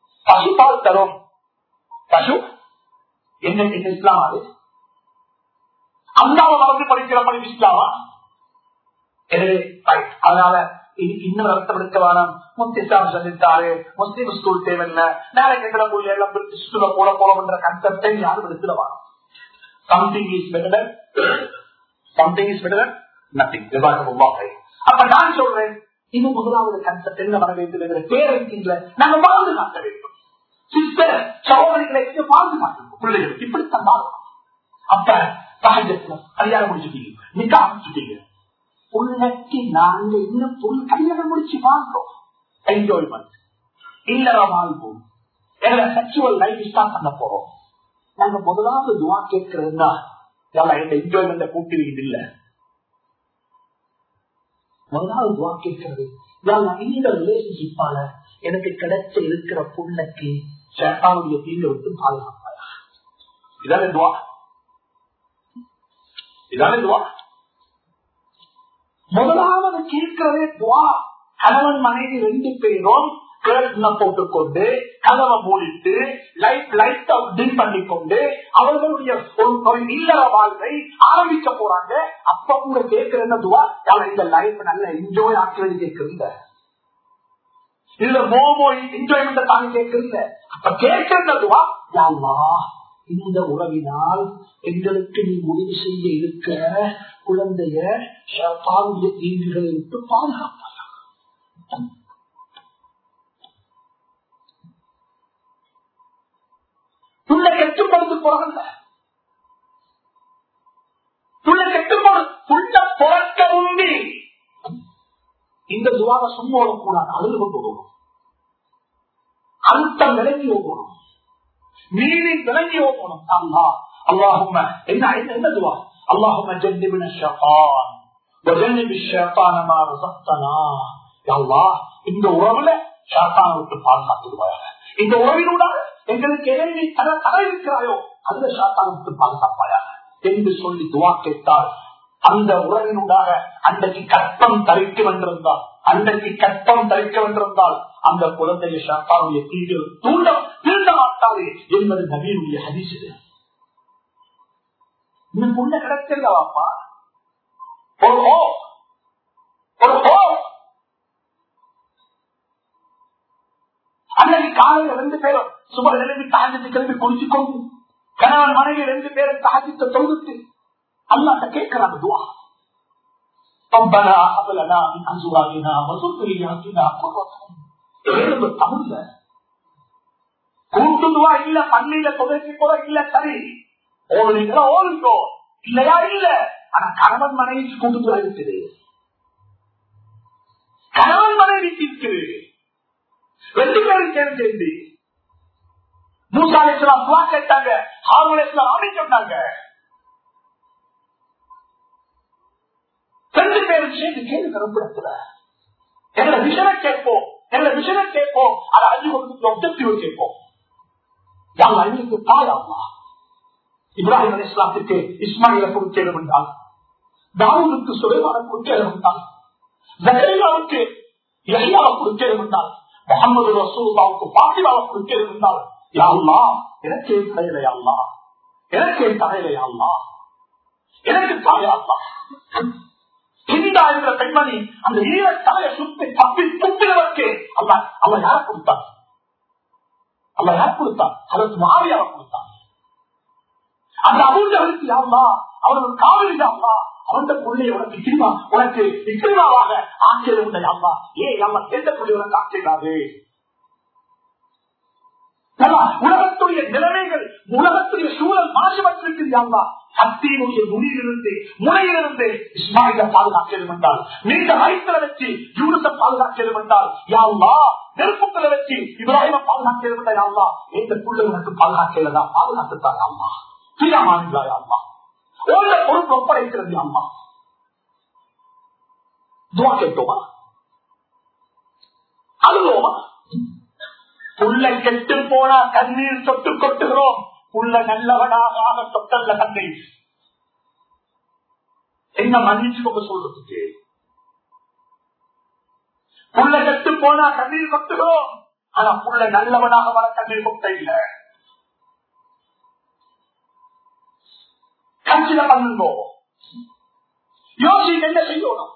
பசுபால் தரும் பசு என்ன என்ன இஸ்லாம் அது அல்லாவை மறந்து படிக்கிற படிப்பு இஸ்லாமா எனவே right. அதனால இ- இன்னும் அர்த்தம் எடுக்க வேணாம் முத்திசாமி சந்தித்தாரு முஸ்லீம் ஸ்கூல் தேவையில்லை நாளைக்கு எங்களை ஊர்ல எல்லாம் பிரிட்டிஷ் ஸ்கூல்ல போல போலன்ற கன்செப்டை யாரும் எடுத்துல வேணாம் something is better something is better nothing அப்ப நான் சொல்றேன் இது முதலாவது கன்செப்ட் என்ன வர வேண்டும் என்ற பேரத்தின்ல நாங்க வாழ்ந்து காட்ட வேண்டும் சிஸ்டர் சகோதரிகளை கொஞ்சம் வாழ்ந்து காட்டணும் பிள்ளைகள் இப்படித்தான் மாறும் அப்ப சகஜத்துல கல்யாணம் முடிச்சுட்டீங்க நிக்க ஆரம்பிச்சுட்டீங்க புள்ளக்கு நாங்க இன்னும் புல் கல்யாணம் முடிச்சு வாழ்றோம் என்ஜாய்மெண்ட் இல்லற வாழ்வோம் எங்களை செக்ஷுவல் லைஃப் ஸ்டார்ட் பண்ண போறோம் நாங்க முதலாவது துவா கேட்கிறதுனா எங்க என்ஜாய்மெண்ட கூட்டுவீங்க இல்ல முதலாவது துவா கேட்கிறது யாழ்லா, இந்த ரிலேஷன்ஷிப்பால எனக்கு கிடைச்ச இருக்கிற புள்ளக்கு சேட்டாவுடைய தீங்க விட்டு பாதுகாப்பாயா இதான துவா இதான துவா முதலாவது கேட்கிறதே துவா கணவன் மனைவி ரெண்டு பேரும் கேர்ள்ஸ்ன போட்டுக்கொண்டு கதவை மூடிட்டு லைட் லைட் டின் பண்ணி கொண்டு அவர்களுடைய ஒரு ஒரு இல்லற வாழ்வை ஆரம்பிக்க போறாங்க அப்ப கூட கேட்கிற என்ன துவா யாரா இந்த லைஃப் நல்ல என்ஜாய் ஆக்குறது கேட்கறது இல்ல மோமோ என்ஜாய்மெண்ட் தாங்க கேட்கறது அப்ப கேட்கிற துவா யாவா இந்த உறவினால் எங்களுக்கு நீ முடிவு செய்ய இருக்கிற குழந்தைய ஷைத்தானுடைய தீங்குகளை விட்டு பாதுகாப்பாயா புள்ள கெட்டுப்படுத்து போறதில்ல புள்ள கெட்டுப்படு புள்ள பிறக்க உண்டி இந்த துவாவை சும்மா கூடாது அழுது கொண்டு போகணும் அழுத்தம் விளங்கி போகணும் நீதி விளங்கி போகணும் அல்லா அல்லாஹும் என்ன என்ன என்ன துவா அல்லாஹும் ஜன்னிபின ஷஃபான் وجنب الشيطان ما رزقتنا يا الله இந்த உறவுல ஷாத்தான விட்டு பாதுகாத்துடுவாயாக இந்த உறவினூடாக எங்களுக்கு எதை நீ தர தர இருக்கிறாயோ அந்த ஷாத்தான விட்டு பாதுகாப்பாயாக என்று சொல்லி துவா கேட்டால் அந்த உறவினூடாக அன்றைக்கு கற்பம் தரிக்க வென்றிருந்தால் அன்றைக்கு கற்பம் தரிக்க வென்றிருந்தால் அந்த குழந்தைய ஷாத்தானுடைய தீவில் தூண்ட தீண்ட மாட்டாது என்பது நவீனுடைய ஹரிசு இன்னும் புள்ள கிடைக்கலவாப்பா ஒரு ஹோ ஒரு ஹோ அன்னைக்கு காலையில ரெண்டு பேரும் சுமார் எழுதி தாஜத்தை கிளம்பி குடிச்சு கொண்டு கணவன் மனைவி ரெண்டு பேரும் தாஜத்தை தொகுத்து அல்லாட்ட கேட்கிறாங்க துவா ربنا هب لنا من ازواجنا وذرياتنا قرة எழுது தமிழ்ல கூட்டுதுவா இல்ல பள்ளியில தொகைக்கு கூட இல்ல சரி ஓடுறீங்களா ஓடுங்கோ இல்லையா இல்ல ஆனா கணவன் மனைவி கூட்டுதுவா இருக்குது கணவன் மனைவி இருக்குது ரெண்டு பேரும் சேர்ந்து மூசா இஸ்லாம் துவா கேட்டாங்க ஹாரூன் இஸ்லாம் ஆமி சொன்னாங்க ரெண்டு பேரும் சேர்ந்து கேள்வி கருப்பிடத்துல எங்களை விஷனை கேட்போம் எங்களை விஷனை கேட்போம் அதை அஞ்சு கொடுத்து ஒப்ஜெக்டிவ் கேட்போம் யாங்க அன்னைக்கு தாயாமா இப்ராஹிம் அலி இஸ்லாத்துக்கு இஸ்மாயில கொடுக்கலும் என்றால் தாவூதுக்கு சுலைமான கொடுக்கலும் என்றால் ஜக்கரியாவுக்கு எஹ்யாவை கொடுக்கலும் என்றால் முகமது ரசூல்லாவுக்கு பாத்திமாவை கொடுக்கலும் என்றால் யாழ்லா எனக்கு என் தலையில யாழ்லா எனக்கு என் தலையில யாழ்லா எனக்கு தாயாள்லா ஹிந்தா என்ற பெண்மணி அந்த ஈர தலையை சுத்தி தப்பி துப்பினவருக்கு அல்ல அவ யார கொடுத்தான் அல்ல யார் கொடுத்தான் அதற்கு மாறியாவை கொடுத்தான் அந்த அபூஜலுக்கு யாருமா அவனுக்கு காவலி யாருமா அவன் பிள்ளைய உனக்கு திருமா உனக்கு திருமாவாக ஆச்சரியம் உண்ட யாருமா ஏ நம்ம எந்த பிள்ளை உனக்கு ஆச்சரியாது உலகத்துடைய நிலைமைகள் உலகத்துடைய சூழல் மாசுபட்டிருக்கிறாங்களா சக்தியினுடைய நுனியிலிருந்து முனையிலிருந்து இஸ்மாயில பாதுகாக்கலும் என்றால் நீண்ட வயிற்றுல வச்சு யூனிச பாதுகாக்கலும் என்றால் யாழ்லா நெருப்புக்களை வச்சு இப்ராஹிம பாதுகாக்கலும் என்றா யாழ்லா எந்த புள்ள உனக்கு பாதுகாக்கலதா பாதுகாத்துத்தான் யாழ்லா பிரியமானங்களா யாழ்லா ஓட பொறுப்பு ஒப்படைக்கிறது யாழ்லா துவா கேட்டோமா அழுவோமா புள்ள கெட்டு போனா கண்ணீர் சொட்டு கொட்டுகிறோம் புள்ள நல்லவனாக ஆக தொட்டல்ல கண்ணீர் என்ன மன்னிச்சுக்கோங்க சொல்றதுக்கு புள்ள கெட்டு போனா கண்ணீர் கொட்டுகிறோம் ஆனா புள்ள நல்லவனாக வர கண்ணீர் கொட்ட இல்ல கன்சிடர் பண்ணுங்க யோசிக்க என்ன செய்யணும்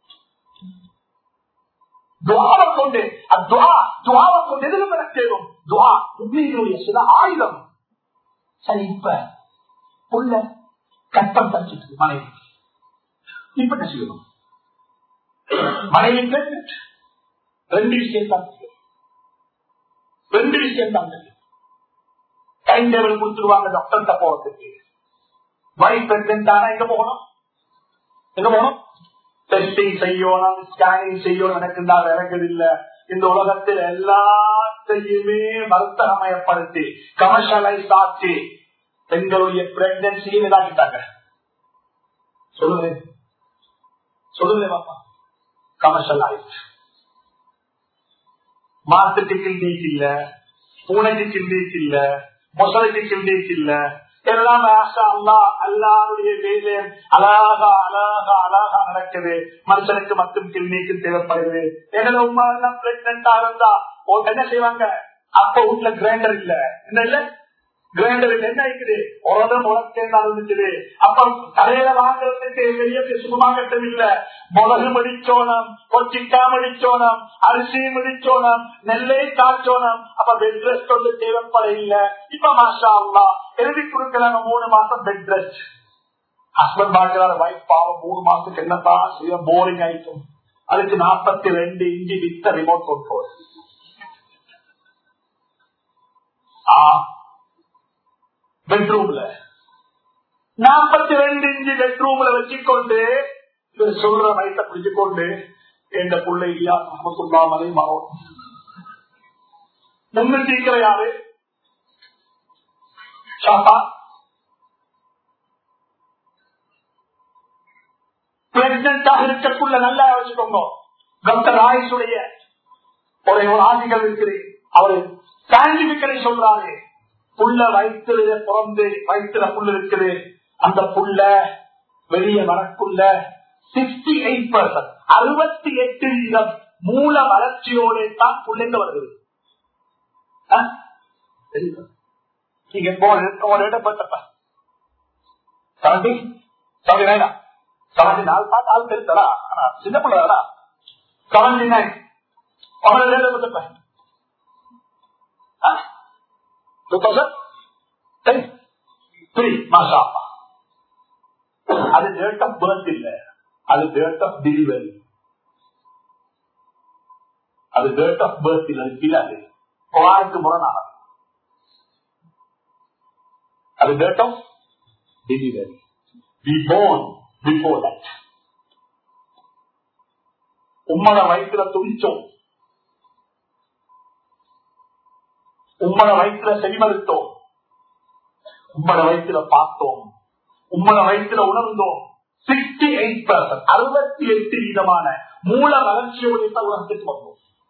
துவாவை கொண்டு அத்துவா துவாவை கொண்டு எதிலும் தேடும் துவா உண்மையினுடைய சில ஆயுதம் சரி இப்ப புள்ள கட்டம் தச்சுட்டு மனைவி இப்ப என்ன செய்யணும் மனைவி pregnant. ரெண்டு விஷயம் தான் தெரியும். ரெண்டு விஷயம் தான் தெரியும். டைம் டேபிள் கொடுத்துருவாங்க டாக்டர்கிட்ட போறதுக்கு வைஃப் பிரெக்னென்ட் ஆனா எங்க போகணும் எங்க போகணும் டெஸ்டிங் செய்யணும் ஸ்கேனிங் செய்யணும் எனக்கு இந்த இறங்குது இல்ல இந்த உலகத்தில் எல்லாத்தையுமே வர்த்தகமயப்படுத்தி கமர்ஷியலைஸ் ஆக்கி பெண்களுடைய பிரெக்னன்சியை இதாக்கிட்டாங்க சொல்லுங்க சொல்லுங்க பாப்பா கமர்ஷியலைஸ் மாட்டுக்கு கிண்டீக்கு இல்ல பூனைக்கு கிண்டீக்கு இல்ல மொசலைக்கு கிண்டீக்கு இல்ல எல்லாம் ஆசா அல்லா அல்லாருடைய வேலையம் அழகா அழகா அழகா நடக்குது மனுஷனுக்கு மட்டும் கிளினிக்கு தேவைப்படுது எங்களை உமா எல்லாம் பிரெக்னெண்டா இருந்தா ஓ, என்ன செய்வாங்க அப்ப வீட்டுல கிரைண்டர் இல்ல என்ன இல்ல கிரைண்டர் என்ன இருக்குது உரத முளக்கே நடந்துச்சு அப்ப தலையில வாங்குறதுக்கு வெளியே சுகமாகட்டும் இல்ல முளகு மடிச்சோனம் கொச்சிக்கா மடிச்சோனம் அரிசி மடிச்சோனம் நெல்லை காய்ச்சோனம் அப்ப பெட் ரெஸ்ட் வந்து தேவைப்பட இல்ல இப்ப மாஷா அல்லா எழுதி கொடுக்கறாங்க மூணு மாசம் பெட் ரெஸ்ட் ஹஸ்பண்ட் பாக்குறாரு வைஃப் பாவம் மூணு மாசத்துக்கு என்னதான் செய்ய போரிங் ஆயிட்டும் அதுக்கு நாற்பத்தி ரெண்டு இன்ச்சி வித்த ரிமோட் கண்ட்ரோல் பெட்ரூம்ல நாற்பத்தி ரெண்டு இன்ச்சு பெட்ரூம்ல வச்சுக்கொண்டு இவர் சொல்ற வயசை பிடிச்சுக்கொண்டு எந்த பிள்ளை இல்லா சொல்லாமலே மாறும் முன்னு சீக்கிரம் யாரு ஷாப்பா பிரெக்னண்டாக இருக்கக்குள்ள நல்லா வச்சுக்கோங்க டாக்டர் ஆயுஷுடைய ஒரு ஒரு ஆதிகள் இருக்குது அவரு சயின்டிபிக்கலி சொல்றாரு புள்ள வயிற்றுல பிறந்து வயிற்றுல புல் இருக்குது அந்த புள்ள வெளியே வரக்குள்ள சிக்ஸ்டி எயிட் பர்சன்ட் அறுபத்தி எட்டு வீதம் மூல வளர்ச்சியோட தான் புள்ளைங்க வருது ஆ? தெரியுதா? நீங்க போன இடப்பட்டப்ப செவன்டி செவன்டி நைனா செவன்டி நாலு பார்த்து ஆள் தெரியுதா ஆனா சின்ன பிள்ளைடா செவன்டி நைன் அவனோட இடப்பட்டப்ப டூ தௌசண்ட் டென் த்ரீ மாசா அது டேட் ஆஃப் பர்த் இல்ல அது டேட் ஆஃப் டெலிவரி அது டேட் ஆஃப் பர்த் இல்ல அது பிலாது குரானுக்கு முரணானது அது date of delivery we phone before that உம்மட வயிற்றுல துடிச்சோம் உம்மட வயிற்றுல செவிமறுத்தோம் உம்மட வயிற்றுல பார்த்தோம் உம்மட வயிற்றுல உணர்ந்தோம் சிக்ஸ்டி எயிட் பர்சன்ட் அறுபத்தி எட்டு வீதமான மூல வளர்ச்சியோட உலகத்துக்கு வந்தோம்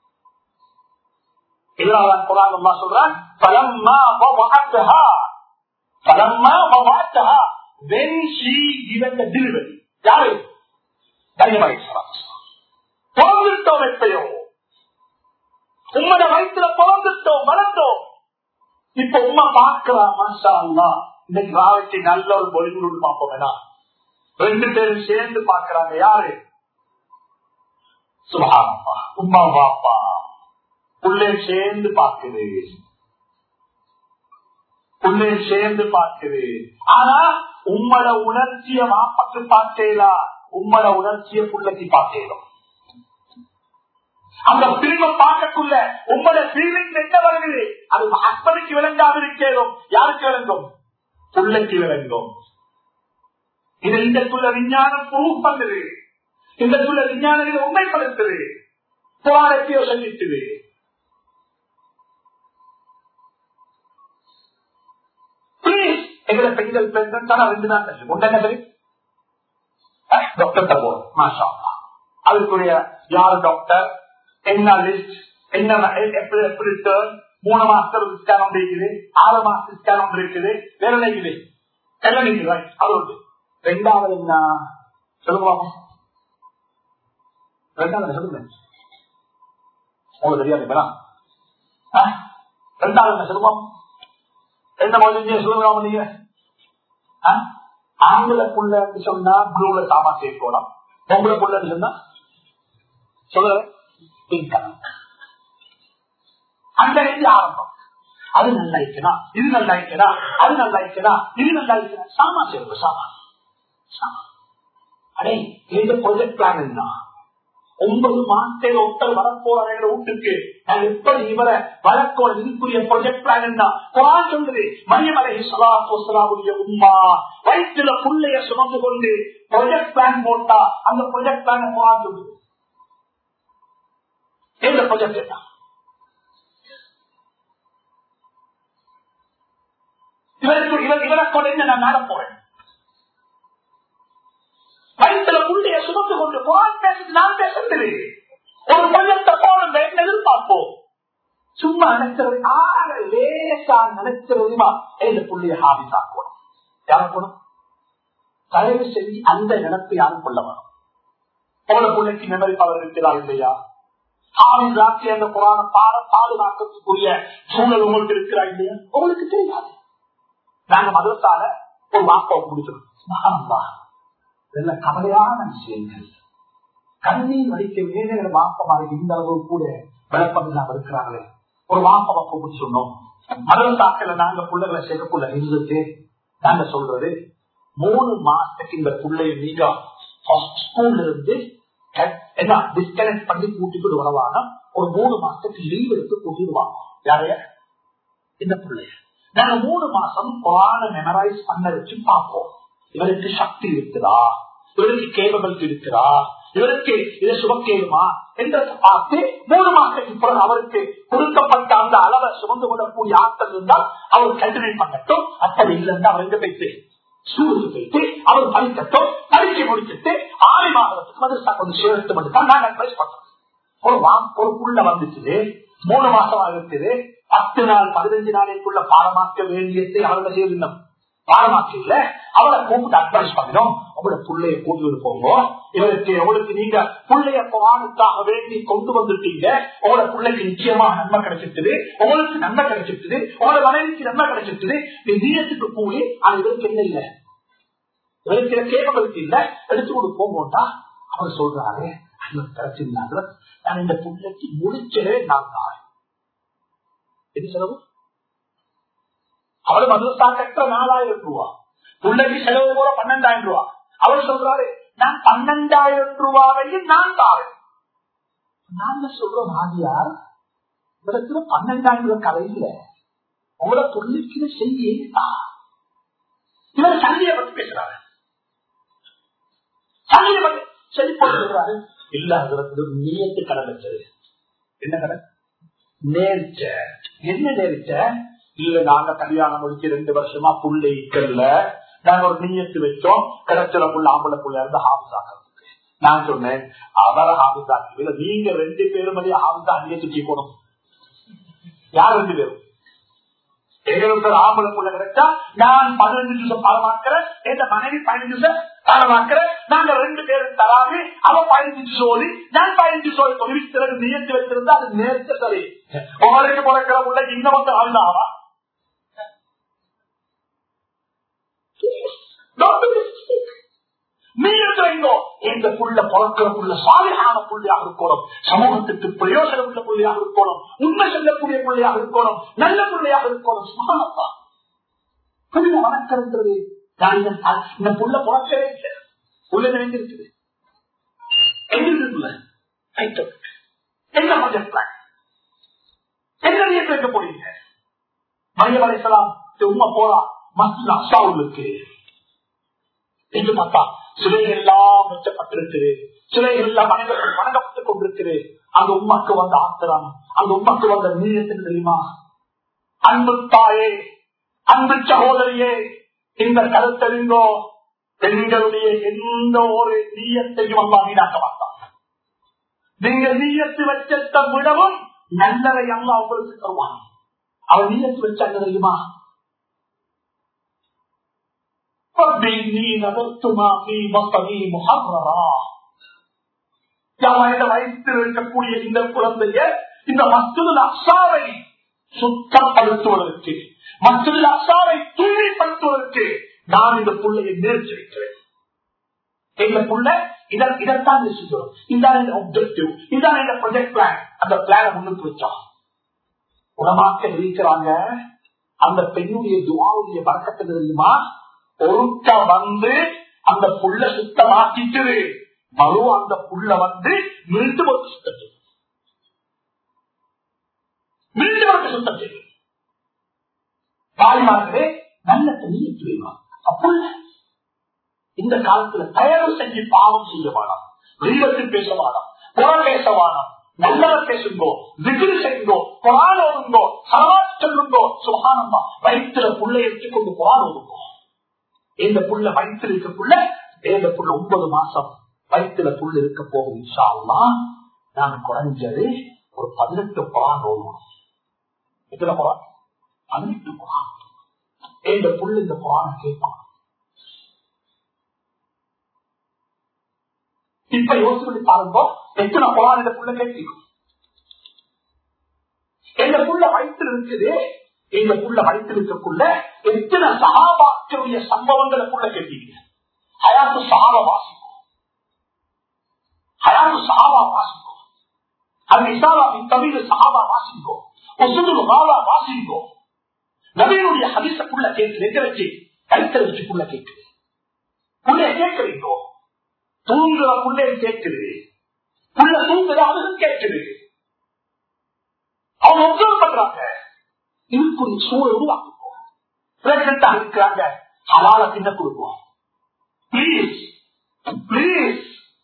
இதனால்தான் குரான் அல்லாஹ் சொல்றான் பலம்மா வவஅத்தஹா பலம்மா வவஅத்தஹா when she given the delivery யாரு தைரியமாய் பிறந்துட்டோம் எப்பயோ உம்மட வயிற்றுல பிறந்துட்டோம் வளர்ந்தோம் இப்ப உமா பார்க்கலாம் மாஷா அல்லா இன்னைக்கு ராவைக்கு நல்ல ஒரு பொலிவுடன் பார்ப்போம் வேணா ரெண்டு பேரும் சேர்ந்து பார்க்கறாங்க யாரு சுபாப்பா உமா பாப்பா உள்ளே சேர்ந்து பார்க்குது உள்ளே சேர்ந்து பார்க்குது ஆனா உம்மட உணர்ச்சிய மாப்பக்கு பார்க்கலாம் உம்மட உணர்ச்சிய புள்ளக்கு பார்க்கலாம் அந்த பிரிவை பார்க்கக்குள்ள உங்களோட ஃபீலிங் என்ன வருகிறது அது ஹஸ்பனுக்கு விளங்காது இருக்கிறோம் யாருக்கு விளங்கும் புள்ளைக்கு விளங்கும் இது இந்த சொல்ல விஞ்ஞானம் ப்ரூவ் பண்ணுது இந்த சொல்ல விஞ்ஞானம் உண்மைப்படுத்துது போராட்டத்தையோ சந்தித்தது பிளீஸ் எங்களை பெண்கள் பெண்கள் தான் ரெண்டு தான் தெரியும் ஒன்றென்ன சரி டாக்டர் தபோ மாஷா அதுக்குரிய யார் டாக்டர் என்ன லிஸ்ட் என்ன எப்படி எப்படி turn, மூணு மாசத்துக்கு ஸ்கேன் ஒன்று இருக்குது ஆறு மாசத்துக்கு ஸ்கேன் ஒன்று இருக்குது வேற என்ன இருக்குது எல்லாம் இருக்குது right. அது ஒன்று ரெண்டாவது என்ன சொல்லுவாங்க ரெண்டாவது சொல்லுங்க உங்களுக்கு தெரியாது இப்ப ரெண்டாவது என்ன சொல்லுவோம் என்ன மாதிரி சொல்லுங்க நீங்க ஆ? ஆங்கில புள்ள சொன்னா ப்ளூல சாமா சேர்க்கணும் பொம்பளை புள்ள சொன்னா சொல்ல பிங்க் கலர் அந்த ரேஞ்சு ஆரம்பம் அது நல்லா இருக்கணும் இது நல்லா இருக்கணும் அது நல்லா இருக்கணும் இது நல்லா இருக்கணும் சாமா சேர்வு சாமா சாமா அடே இந்த ப்ராஜெக்ட் பிளான் என்ன ஒன்பது மாசத்தில் ஒருத்தர் வரப்போற வீட்டுக்கு நான் எப்படி இவரை வளர்க்கணும் இதுக்குரிய ப்ரொஜெக்ட் பிளான் என்ன குரான் சொல்றது மரியமலை சலாத்துடைய உமா வயிற்றுல புள்ளைய சுமந்து கொண்டு ப்ரொஜெக்ட் பிளான் போட்டா அந்த ப்ரொஜெக்ட் பிளான் குரான் சொல்லுது எந்த ப்ரொஜெக்ட் என்ன இவருக்கு இவர் இவரை கொண்டு நான் நாட போறேன் வயிற்றுல புள்ளைய சுமந்து கொண்டு குரான் பேசுறது நான் பேசுறது ஒரு பள்ளத்தை போன எதிர்பார்ப்போம் சும்மா நினைக்கிறது ஆக லேசா நினைக்கிறதுமா இந்த புள்ளிய ஹாபி தாக்கணும் யாரும் தயவு செஞ்சு அந்த நினைப்பு யாரும் கொள்ள வரும் எவ்வளவு பிள்ளைக்கு மெமரி பவர் இருக்கிறா இல்லையா ஹாபிதாக்கி அந்த புராண பாட பாதுகாக்கக்கூடிய சூழல் உங்களுக்கு இருக்கிறா இல்லையா உங்களுக்கு தெரியாது நாங்க மதத்தால ஒரு வாப்பா முடிச்சிருக்கோம் இதெல்லாம் கவலையான விஷயங்கள் கண்ணீர் வடிக்க வேணுங்கிற வாப்பமாக இந்த அளவு கூட விளப்பம் இல்லாம இருக்கிறாங்களே ஒரு வாப்ப கூப்பிட்டு சொன்னோம் மதரசாக்கள் நாங்க பிள்ளைகளை சேர்க்கக்குள்ள இருந்துட்டு நாங்க சொல்றது மூணு மாசத்துக்கு இந்த பிள்ளைய நீங்க ஸ்கூல்ல இருந்து என்ன டிஸ்கனெக்ட் பண்ணி கூட்டிட்டு வரவாங்க ஒரு மூணு மாசத்துக்கு லீவ் எடுத்து கூட்டிடுவாங்க யாரைய இந்த பிள்ளைய நாங்க மூணு மாசம் குரான மெமரைஸ் பண்ண வச்சு பார்ப்போம் இவருக்கு சக்தி இருக்குதா இவருக்கு கேபபிலிட்டி இருக்குதா இவருக்கு இது சுமக்கேடுமா என்றதை பார்த்து மூணு மாசத்துக்கு பிறகு அவருக்கு கொடுக்கப்பட்ட அந்த அளவை சுமந்து கொள்ளக்கூடிய ஆட்கள் இருந்தால் அவர் கண்டினியூ பண்ணட்டும் அப்படி இல்லைன்னா அவர் எங்க போயிட்டு ஸ்கூலுக்கு போயிட்டு அவர் படிக்கட்டும் பரீட்சை முடிச்சுட்டு ஆறு மாதத்துக்கு மதுசா கொஞ்சம் சேர்த்து மட்டும் தான் நாங்க அட்வைஸ் பண்றோம் ஒரு வா ஒரு புள்ள வந்துச்சு மூணு மாசம் இருக்குது பத்து நாள் பதினஞ்சு நாளைக்குள்ள பாடமாக்க வேண்டியதை அவர்கள் செய்திருந்தோம் பாடமாக்கல அவளை கூப்பிட்டு அட்வைஸ் பண்ணினோம் உங்களோட பிள்ளைய கூட்டிட்டு போங்க இவருக்கு உங்களுக்கு நீங்க பிள்ளைய பானுக்காக வேண்டி கொண்டு வந்துட்டீங்க உங்களோட பிள்ளைக்கு நிச்சயமா நன்மை கிடைச்சிட்டுது உங்களுக்கு நன்மை கிடைச்சிட்டுது உங்களோட மனைவிக்கு நன்மை கிடைச்சிட்டுது நீ நீயத்துக்கு கூலி ஆனா இவருக்கு என்ன இல்ல இவருக்கு கேட்கறதுக்கு இல்ல எடுத்து கொண்டு போங்கோட்டா அவர் சொல்றாரு அந்த பிரச்சனை நான் இந்த பிள்ளைக்கு முடிச்சதே நான் தான் எது செலவு அவரு மதுசா கட்ட நாலாயிரம் ரூபா பிள்ளைக்கு செலவு போல பன்னெண்டாயிரம் ரூபா அவர் சொல்றாரு நான் பன்னெண்டாயிரம் ரூபாவையும் நான் தாரேன் நாங்க சொல்றோம் ஆதியார் இடத்துல பன்னெண்டாயிரம் ரூபாய் கதை இல்ல உங்களோட தொழிலுக்கு செய்ய இவர் சந்தையை பத்தி பேசுறாரு சந்தையை பத்தி சரி போட்டுறாரு இல்ல அதுல நீயத்து கடை வச்சது என்ன கடை நேர்ச்ச என்ன நேர்ச்ச இல்ல நாங்க கல்யாணம் முடிச்சு ரெண்டு வருஷமா புள்ள இக்கல்ல நாங்க ஒரு நீயத்து வச்சோம் கிடைச்சல புள்ள ஆம்பளை புள்ள இருந்து ஹாபிஸ் நான் சொன்னேன் அவரை ஹாபிஸ் இல்ல நீங்க ரெண்டு பேரும் மதிய ஹாபிஸ் அங்கே சுற்றி போகணும் யார் ரெண்டு பேரும் எங்களுக்கு ஒரு ஆம்பளை புள்ள கிடைச்சா நான் பதினஞ்சு நிமிஷம் பாடமாக்குறேன் எந்த மனைவி பதினஞ்சு நிமிஷம் பாடமாக்குறேன் நாங்க ரெண்டு பேரும் தராமி அவ பதினஞ்சு சோழி நான் பதினஞ்சு சோழி தொழிற்சிறகு நியத்து வச்சிருந்தா அது நேர்த்த சரி உங்களுக்கு பிறக்கிற உள்ள இன்னும் வந்து ஆள்தாவா இந்த புள்ள பிறக்கிற புள்ள சாலையான புள்ளியாக இருக்கணும் சமூகத்துக்கு பிரயோஜனம் உள்ள புள்ளியாக இருக்கணும் உண்மை சொல்லக்கூடிய புள்ளியாக இருக்கணும் நல்ல புள்ளியாக இருக்கணும் சுகானப்பா புள்ள வணக்கிறது இந்த புள்ள பிறக்கவே இல்லை உள்ள நினைஞ்சிருக்குது எங்கிருக்குல்ல என்ன ப்ராஜெக்ட் என்ன நீங்க வைக்க போறீங்க மரியம் அலைசலாம் உண்மை போறா மஸ்ல அசாவுக்கு என்று பார்த்தா சிலைகள் எல்லாம் வெச்சப்பட்டிருக்குது சிலைகள் எல்லாம் வணங்கப்பட்டுக் கொண்டிருக்குது அந்த உண்மைக்கு வந்த ஆத்திரம் அந்த உண்மைக்கு வந்த நீயத்தின் தெரியுமா அன்பு தாயே அன்பு சகோதரியே இந்த கருத்தறிந்தோ பெண்களுடைய எந்த ஒரு நீயத்தையும் அம்மா வீணாக்க மாட்டான் நீங்கள் நீயத்து வச்சத்தை விடவும் நல்லதை அம்மா உங்களுக்கு தருவான் அவன் நீயத்து வச்சாங்க தெரியுமா வைத்து இருக்கக்கூடிய இந்த குழந்தைய இந்த மஸ்துல் அசாவை சுத்தப்படுத்துவதற்கு மஸ்துல் அசாவை தூய்மைப்படுத்துவதற்கு நான் இந்த புள்ளையை நிறுத்தி வைக்கிறேன் எங்க புள்ள இதான் இதைத்தான் யோசிக்கிறோம் இதான் எங்க ஒப்ஜெக்டிவ் இதான் எங்க ப்ரொஜெக்ட் பிளான் அந்த பிளான முன்னுக்கு வச்சோம் உணமாக்க இருக்கிறாங்க அந்த பெண்ணுடைய துவாவுடைய வழக்கத்தை தெரியுமா ஒருக்க வந்து அந்த புள்ள சுத்தமாக்கிட்டு மறு அந்த புள்ள வந்து மீண்டும் ஒரு சுத்தம் செய்யும் மீண்டும் ஒரு சுத்தம் செய்யும் தாய்மார்களே நல்ல தண்ணி வைவாங்க அப்புள்ள இந்த காலத்துல தயவு செஞ்சு பாவம் செய்ய வேணாம் தெய்வத்தில் பேச வேணாம் புறம் பேச வேணாம் நல்லவர் பேசுங்கோ விகிரி செய்யுங்கோ குரான் ஓதுங்கோ சலவாத் சொல்லுங்கோ சுகானந்தா வயிற்றுல புள்ளை எடுத்துக்கொண்டு குரான் ஓதுங்கோ இந்த புள்ள வயிற்றுல இருக்க புள்ள இந்த புள்ள ஒன்பது மாசம் வயிற்றுல புல் இருக்க போகும் இன்ஷால்லா நான் குறைஞ்சது ஒரு பதினெட்டு குரான் ஓதுவோம் எத்தனை குரான் பதினெட்டு குரான் இந்த புல் இந்த குரான கேட்பான் இப்ப யோசிச்சு பண்ணி பாருங்க எத்தனை குரான் இந்த புள்ள கேட்கும் எங்க புள்ள வயிற்றுல இருக்குது எங்க புள்ள வயிற்றுல இருக்கக்குள்ள எத்தனை சகாபாக்களுடைய சம்பவங்களை புள்ள கேட்டீங்க ஹயாத்து சகாபா வாசிக்கும் ஹயாத்து சகாபா வாசிக்கும் அது இசாலாவின் தமிழ் சகாபா வாசிக்கும் ஒசுது ராவா வாசிக்கும் நவீனுடைய ஹரிசக்குள்ள கேட்கு எங்க வச்சு கழுத்தை வச்சுக்குள்ள கேட்குது புள்ளைய கேட்கிறீங்கோ தூங்குற புள்ளைய கேட்குது புள்ள தூங்குற அதுவும் கேட்குது அவங்க ஒப்சர்வ் பண்றாங்க இதுக்கு ஒரு சூழல் உருவாக்குவோம் பிரெக்னண்டா இருக்கிறாங்க ஹலால தின்ன கொடுப்போம் பிளீஸ் பிளீஸ்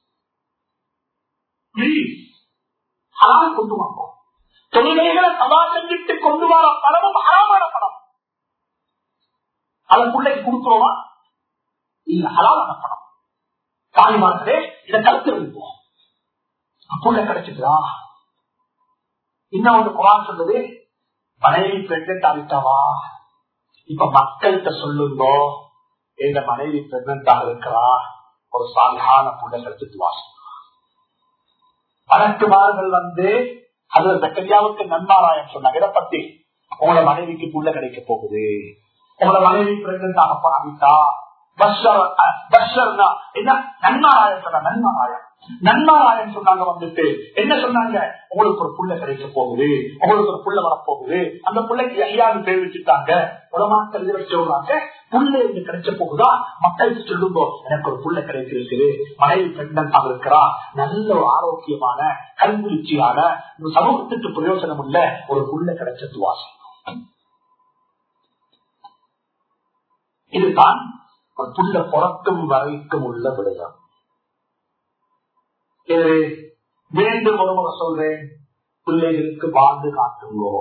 பிளீஸ் ஹலால கொண்டு வாங்க தொழிலைகளை சதா செஞ்சுட்டு கொண்டு வர பணமும் ஹராமான பணம் அதன் பிள்ளைக்கு கொடுக்கிறோமா இல்ல ஹலாலான பணம் தாய்மார்களே இதை கருத்து வைப்போம் புள்ள கிடைச்சிதா இன்னொன்று குரான் சொல்றது மனைவி பிரெக்னென்ட் ஆகிட்டாவா இப்ப மக்கள்கிட்ட சொல்லுங்க எங்க மனைவி பிரெக்னென்ட் இருக்கிறா ஒரு சாதாரண புள்ள கிடைச்சிட்டு வாசம் வழக்குமார்கள் வந்து அது சக்கரியாவுக்கு நன்மாராயம் சொன்னாங்க இதை பத்தி உங்களோட மனைவிக்கு புள்ள கிடைக்க போகுது உங்களோட மனைவி பிரெக்னென்ட் ஆக போறாவிட்டா என்ன நன்மாராயம் சொன்ன நன்மாராயம் நன்மாராயம் சொன்னாங்க வந்துட்டு என்ன சொன்னாங்க உங்களுக்கு ஒரு புள்ள கிடைக்க போகுது உங்களுக்கு ஒரு புள்ள வரப்போகுது அந்த பிள்ளைக்கு ஐயாவது பேர் வச்சுட்டாங்க உலமாக்கள் வச்சு சொல்றாங்க புள்ள இருந்து கிடைச்ச போகுதா மக்களுக்கு சொல்லுங்க எனக்கு ஒரு புள்ள கிடைச்சிருக்குது மனைவி பெண்ணாக இருக்கிறா நல்ல ஒரு ஆரோக்கியமான கல்விச்சியான சமூகத்துக்கு பிரயோஜனம் உள்ள ஒரு புள்ள கிடைச்சது வாசம் இதுதான் புள்ள பிறக்கும் வரைக்கும் உள்ள விடயம் மீண்டும் ஒரு முறை சொல்றேன் பிள்ளைகளுக்கு வாழ்ந்து காட்டுங்கோ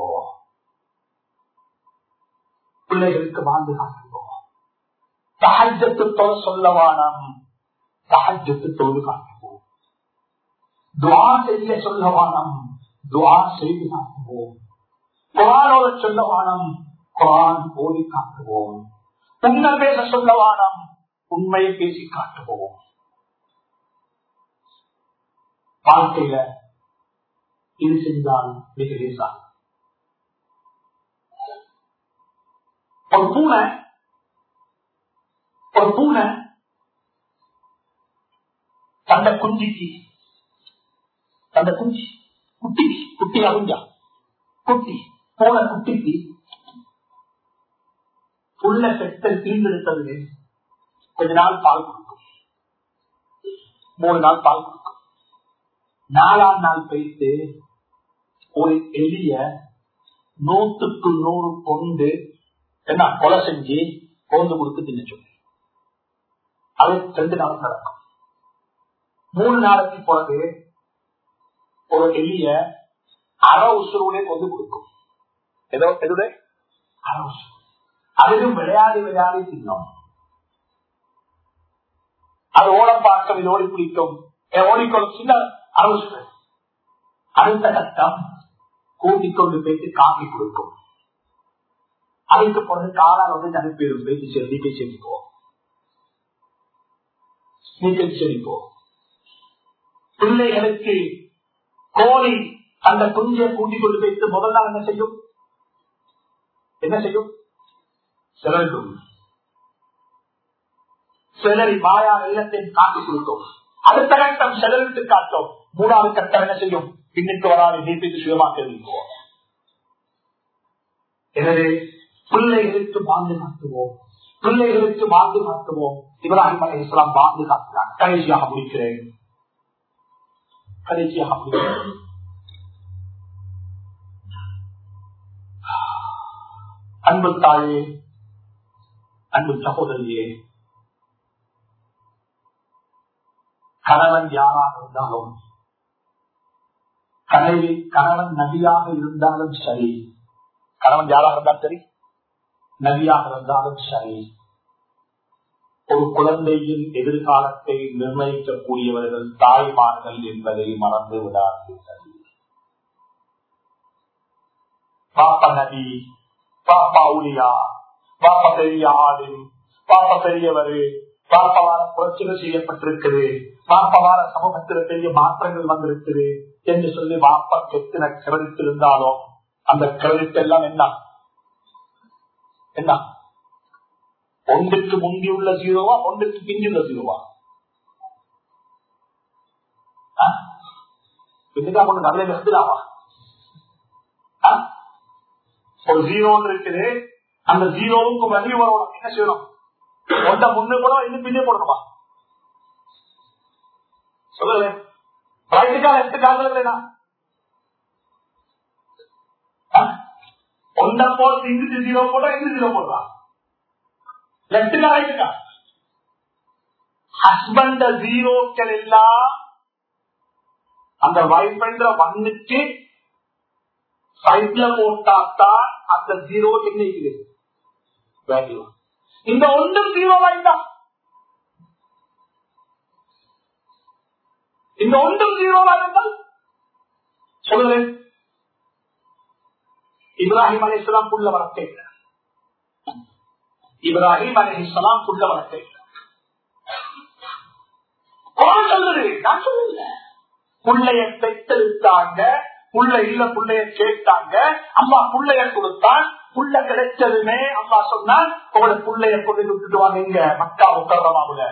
பிள்ளைகளுக்கு வாழ்ந்து காட்டுங்கோ தகஜத்து தொலை சொல்லவானம் தகஜத்து தொழு காட்டுவோம் துவா செய்ய சொல்லவானம் துவா செய்து காட்டுவோம் குரானோட சொல்லவானம் குரான் ஓடி காட்டுவோம் உண்மை பேச சொல்லவானம் உண்மையை பேசி காட்டுவோம் வாழ்க்கையில இது செஞ்சால் மிக லேசான் ஒரு பூனை ஒரு பூனை தந்த குஞ்சிக்கு தந்த குஞ்சி குட்டி குட்டி அகுஞ்சா குட்டி பூனை குட்டிக்கு புள்ள பெற்றல் தீர்ந்தெடுத்தது கொஞ்ச நாள் பால் கொடுக்கும் மூணு நாள் பால் கொடுக்கும் நாலாம் நாள் போயிட்டு ஒரு எளிய நூற்றுக்கு நூறு கொண்டு என்ன கொலை செஞ்சு கொண்டு கொடுத்து தின்னு அது ரெண்டு நாள் நடக்கும் மூணு நாளைக்கு பிறகு ஒரு எளிய அற உசுருடைய கொண்டு கொடுக்கும் ஏதோ எதுடைய அற உசுறு அதிலும் விளையாடி விளையாடி தின்னோம் அது ஓடம் பார்க்க இது ஓடி பிடிக்கும் ஓடிக்கொள்ளும் சின்ன அரசு அடுத்த கட்டம் கூட்டிக் கொண்டு போயிட்டு காப்பி கொடுக்கும் அதுக்கு பிறகு காலால் வந்து தனிப்பேரும் பேசி செடி போய் செடிப்போம் நீச்சல் செடிப்போம் பிள்ளைகளுக்கு கோழி அந்த குஞ்சை கூட்டிக் கொண்டு போயிட்டு முதல் நாள் என்ன செய்யும் என்ன செய்யும் சிறகும் சிலரி மாயா வெள்ளத்தையும் காட்டி கொடுத்தோம் அடுத்த கட்டம் செலவிட்டு காட்டும் மூணாவது கட்டம் என்ன செய்யும் பின்னுக்கு வராது நீட்டுக்கு சுயமாக இருப்போம் எனவே பிள்ளைகளுக்கு வாழ்ந்து காட்டுவோம் பிள்ளைகளுக்கு வாழ்ந்து காட்டுவோம் இப்ராஹிம் அலி இஸ்லாம் வாழ்ந்து காட்டினார் கடைசியாக முடிக்கிறேன் கடைசியாக முடிக்கிறேன் அன்பு தாயே அன்பு சகோதரியே கணவன் யாராக இருந்தாலும் கனவி கணவன் நபியாக இருந்தாலும் சரி கணவன் யாராக இருந்தாலும் சரி நபியாக இருந்தாலும் சரி ஒரு குழந்தையின் எதிர்காலத்தை நிர்ணயிக்கக்கூடியவர்கள் தாய்மார்கள் என்பதை மறந்து விடாதீர்கள் பாப்பா நபி பாப்பா ஊழியா பாப்பா பெரிய ஆளின் பாப்பா பெரியவரு பாப்பாவால புரட்சிகள் செய்யப்பட்டிருக்குது பாப்பாவால சமூகத்தில் பெரிய மாற்றங்கள் வந்திருக்குது என்று சொல்லி பாப்பா எத்தனை கிரெடிட் இருந்தாலும் அந்த கிரெடிட் எல்லாம் என்ன என்ன ஒன்றுக்கு முந்தியுள்ள ஜீரோவா ஒன்றுக்கு பிஞ்சுள்ள ஜீரோவா இதுதான் ஒண்ணு நல்ல எடுத்துடாவா ஒரு ஜீரோ இருக்குது அந்த ஜீரோவுக்கு வலி வரணும் என்ன செய்யணும் ஒன்றை முன்னே போடணும் இன்னும் பின்னே போடணுமா சொல்லுங்க ரைட்டு கால லெப்ட் கால இல்லைனா ஒன்றை போட்டு இங்கிட்டு ஜீரோ போட்டா இங்கிட்டு ஜீரோ போடலாம் லெப்ட் கால ரைட்டு கால ஹஸ்பண்ட் ஜீரோக்கள் எல்லாம் அந்த வைஃப் என்ற வந்துட்டு சைட்ல போட்டாத்தான் அந்த ஜீரோ என்ன இருக்குது வேல்யூ இந்த ஒன்றும் ஜீரோ வாய்ந்தா இந்த ஒன்றும் ஜீரோ வாய்ந்தால் சொல்லுங்க இப்ராஹிம் அலி இஸ்லாம் புள்ள வளர்த்தை இப்ராஹிம் அலி இஸ்லாம் புள்ள வளர்த்தை சொல்லுது நான் சொல்லல புள்ளைய பெற்றெடுத்தாங்க புள்ள இல்ல புள்ளைய கேட்டாங்க அம்மா புள்ளைய கொடுத்தான் புள்ள கிடைச்சதுமே அம்மா சொன்னால் உங்களை புள்ளைய கொண்டு விட்டுட்டு வாங்க இங்க மக்கா உத்தரவாகுல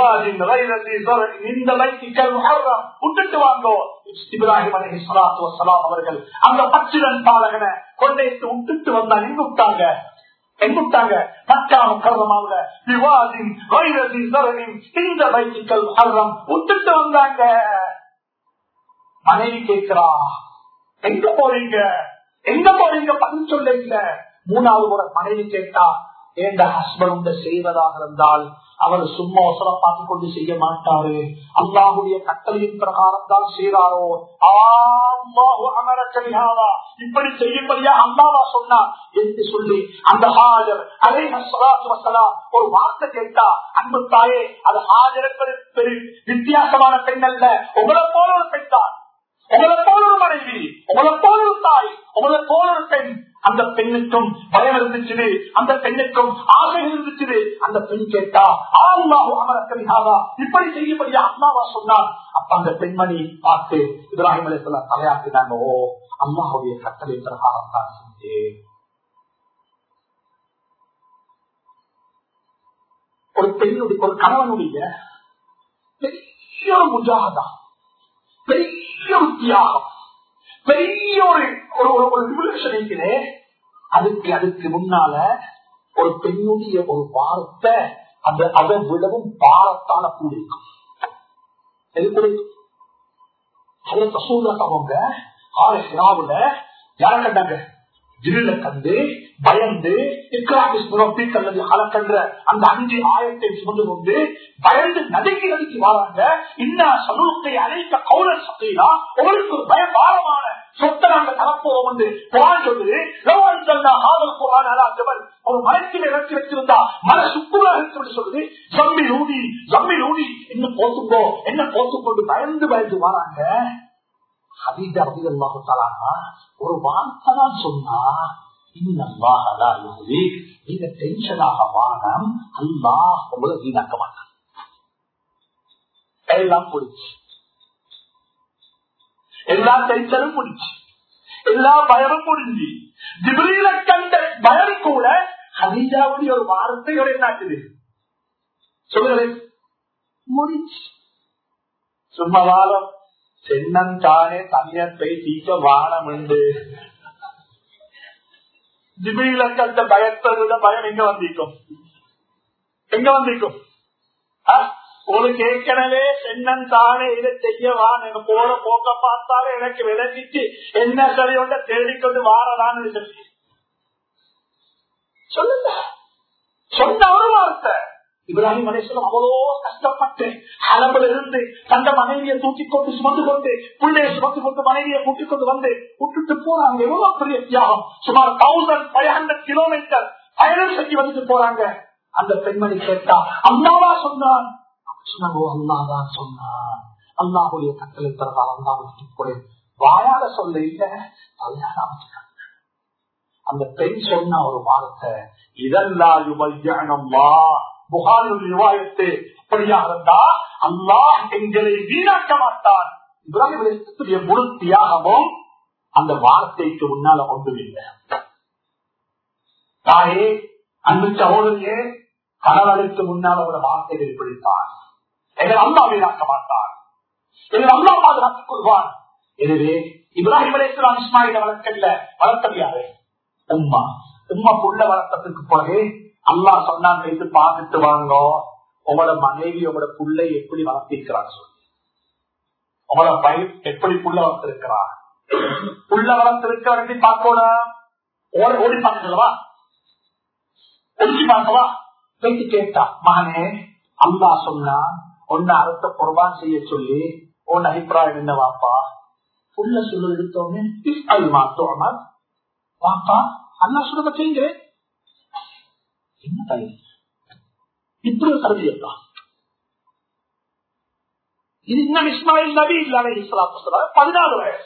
இந்த விட்டுட்டு வாங்கோ இப்ராஹிம் அலி சலாத்து வசலாம் அவர்கள் அந்த பச்சிரன் பாலகனை கொண்டைத்து விட்டுட்டு வந்தா எங்க விட்டாங்க எங்க விட்டாங்க மக்கா உத்தரவாகுல விவாதின் இந்த வைத்திகள் விட்டுட்டு வந்தாங்க மனைவி கேட்கிறா எங்க போறீங்க எங்க போறீங்க பதில் சொல்ல இல்ல மூணாவது ஒரு மனைவி கேட்டா எந்த ஹஸ்பண்ட் செய்வதாக இருந்தால் அவர் சும்மா ஒசர பார்த்து கொண்டு செய்ய மாட்டாரு அல்லாஹுடைய கட்டளையின் பிரகாரம் தான் செய்யறாரோ இப்படி செய்யும்படியா அல்லாவா சொன்னா என்று சொல்லி அந்த ஹாஜர் அதே ஒரு வார்த்தை கேட்டா அன்பு தாயே அது ஹாஜர் பெரிய வித்தியாசமான பெண் அல்ல உங்களை போல ஒரு பெண் தான் உங்களை போல ஒரு மனைவி உங்களை போல ஒரு தாய் உங்களை போல ஒரு பெண் அந்த பெண்ணுக்கும் பயம் இருந்துச்சு அந்த பெண்ணுக்கும் ஆசை இருந்துச்சு அந்த பெண் கேட்டா ஆமாவோ அமரக்கரியாவா இப்படி செய்யப்படியா அம்மாவா சொன்னார் அப்ப அந்த பெண்மணி பார்த்து இப்ராஹிம் அலிசல்லா தலையாட்டினாங்க ஓ அம்மாவுடைய கட்டளை பிரகாரம் தான் செஞ்சேன் ஒரு பெண்ணுடைய ஒரு கணவனுடைய பெரிய ஒரு முஜாகதா பெரிய ஒரு தியாகம் பெரிய ஒரு ஒரு ஒரு ரிவல்யூஷன் இருக்கிறே அதுக்கு அதுக்கு முன்னால ஒரு பெண்ணுடைய ஒரு வாரத்தை அந்த அதை விடவும் பாரத்தான கூடியிருக்கும் அவங்க ஆறு சிராவுல யார கண்டாங்க ஜில்ல கண்டு பயந்து அல்லது அலக்கன்ற அந்த அஞ்சு ஆயத்தை சுமந்து கொண்டு பயந்து நடுங்கி நடுக்கி வராங்க இன்னும் சமூகத்தை அழைக்க கௌரல் சக்தினா உங்களுக்கு ஒரு பயபாரமான சொத்தை நாங்க தரப்போம் என்று குரான் சொல்லுது ஒரு மனத்தில் இறக்கி வச்சிருந்தா மன சுக்குலா இருக்கு சொல்லுது ஜம்மி ஊடி ஜம்மி ஊடி என்ன போத்துக்கோ என்ன போத்துக்கொண்டு பயந்து பயந்து வராங்க ஹபீஜா ரபி அல்லாஹு ஒரு வார்த்தை தான் சொன்னா நீங்க டென்ஷனாக வானம் அல்லாஹ் உங்களை வீணாக்க மாட்டான் எல்லாம் முடிச்சு எல்லா டென்ஷனும் முடிச்சு எல்லா பயமும் முடிஞ்சு ஜிபிரியில கண்ட பயம் கூட ஹதீஜாவுடைய ஒரு வார்த்தையோட என்னாக்குது சொல்லுங்களேன் முடிச்சு சும்மா வாரம் சென்னந்தானே தனியத்தை தீக்க வானம் உண்டு ஜிபிரிலக்கு அந்த பயத்தை விட பயம் எங்க வந்திருக்கும் எங்க வந்திருக்கும் உங்களுக்கு ஏற்கனவே சென்னன் தானே இதை செய்யவான் எனக்கு போற போக்க பார்த்தாலே எனக்கு விளைஞ்சிச்சு என்ன சரியோட தேடிக்கொண்டு வாரலான்னு சொல்லி சொல்லுங்க சொன்ன ஒரு வார்த்தை இப்ராஹிம் அலேஸ்வரம் அவ்வளோ கஷ்டப்பட்டு அளவில் இருந்து தந்த மனைவியை தூக்கி கொண்டு சுமந்து கொண்டு பிள்ளையை சுமந்து கொண்டு மனைவியை கூட்டிக் கொண்டு வந்து விட்டுட்டு போறாங்க எவ்வளவு பெரிய தியாகம் சுமார் தௌசண்ட் ஃபைவ் ஹண்ட்ரட் கிலோமீட்டர் பயணம் செஞ்சு வந்துட்டு போறாங்க அந்த பெண்மணி கேட்டா அம்மாவா சொன்னான் சொன்னோ அல்லாதான் சொன்னான் அல்லாஹுடைய கட்டளை பிறகால் அல்லாவுக்கு கூட வாயால சொல்ல இல்ல அந்த பெண் சொன்ன ஒரு வார்த்தை இதெல்லாம் புகாரின் விவாயத்து அப்படியாக இருந்தா அல்லாஹ் எங்களை வீணாக்க மாட்டான் இப்ராஹிம் முழு தியாகமும் அந்த வார்த்தைக்கு முன்னால ஒன்றுமில்லை தாயே அன்பு சகோதரியே கணவனுக்கு முன்னால் ஒரு வார்த்தை வெளிப்படுத்தான் எங்களை அல்லா வீணாக்க மாட்டான் எங்களை அல்லா பாதுகாத்துக் கொள்வான் எனவே இப்ராஹிம் அலேஸ்லாம் இஸ்மாயில வளர்க்கல வளர்த்தது யாரு உம்மா உம்மா புள்ள வளர்த்ததுக்கு பிறகு அல்லா சொன்னான் வைத்து பார்த்துட்டு வாங்க உங்களோட மனைவி உங்களோட புள்ளை எப்படி வளர்த்திருக்கிறான்னு சொல்லி உங்களோட பயிர் எப்படி புள்ள வளர்த்திருக்கிறார் புள்ள வளர்த்திருக்கிறார் பார்க்கணும் ஓடி பார்க்கலவா ஒழிச்சு பார்க்கவா பேச்சு கேட்டா மகனே அல்லா சொன்னா ஒன்னு அறுத்த குர்பான் செய்ய சொல்லி உன் அபிப்பிராயம் என்ன வாப்பா புள்ள சொல்ல எடுத்தோன்னு அது மாத்தோமா வாப்பா அல்லா சொல்ல செய்யுங்க என்ன தலை இப்படி ஒரு கருதியப்பா இது இன்னும் இஸ்மாயில் நபி இல்லாத இஸ்லாத்து பதினாலு வயசு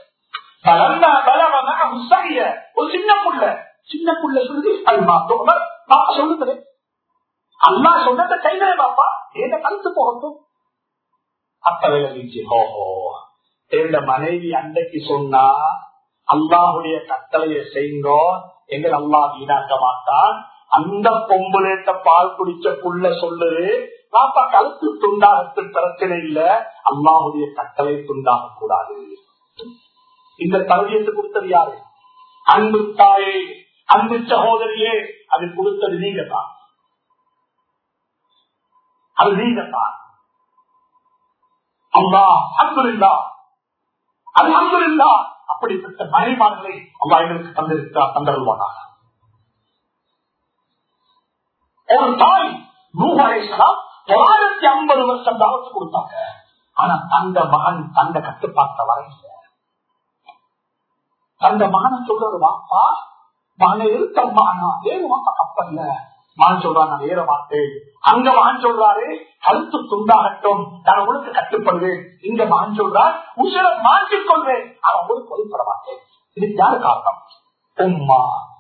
ஒரு சின்ன புள்ள சின்ன புள்ள சொல்லி அது மாத்தோம் பாப்பா சொல்லுங்க அல்லா சொன்னதை கைகளே பாப்பா என்ன கருத்து போகட்டும் அப்ப விளங்கிச்சு ஹோஹோ எங்க மனைவி அன்றைக்கு சொன்னா அல்லாஹுடைய கட்டளையை செய்யுங்கோ எங்கள் அல்லா வீணாக்க மாட்டான் அந்த பொம்புலேட்ட பால் குடிச்ச புள்ள சொல்லுது பாப்பா கழுத்து துண்டாகத்து பிரச்சனை இல்ல அல்லாஹுடைய கட்டளை துண்டாக கூடாது இந்த தகுதியத்தை கொடுத்தது யாரு அன்பு தாயே அன்பு சகோதரியே அது கொடுத்தது நீங்க தான் அது நீங்க தான் அம்மா அன்புல்லா அது அன்புல்லா அப்படிப்பட்ட மறைமான்களை அம்மா எங்களுக்கு தந்திருக்கிறார் தந்தருவானாக ஒரு தாய் நூகரேசலாம் தொள்ளாயிரத்தி ஐம்பது வருஷம் தாவத்து கொடுத்தாங்க ஆனா தந்த மகன் தந்த கட்டுப்பாட்ட வரையில தந்த மகனை சொல்றது வாப்பா மகனை இருக்க மகனா வேறு வாப்பா கப்பல்ல மகன் சொல்றான் நான் ஏற மாட்டேன் அங்க மகன் சொல்றாரு கழுத்து துண்டாகட்டும் நான் உங்களுக்கு கட்டுப்படுவேன் இங்க மகன் சொல்றார் உசிர மாற்றிக் கொள்வேன் நான் உங்களுக்கு வழிபட மாட்டேன் இதுக்கு யாரு காரணம் உம்மா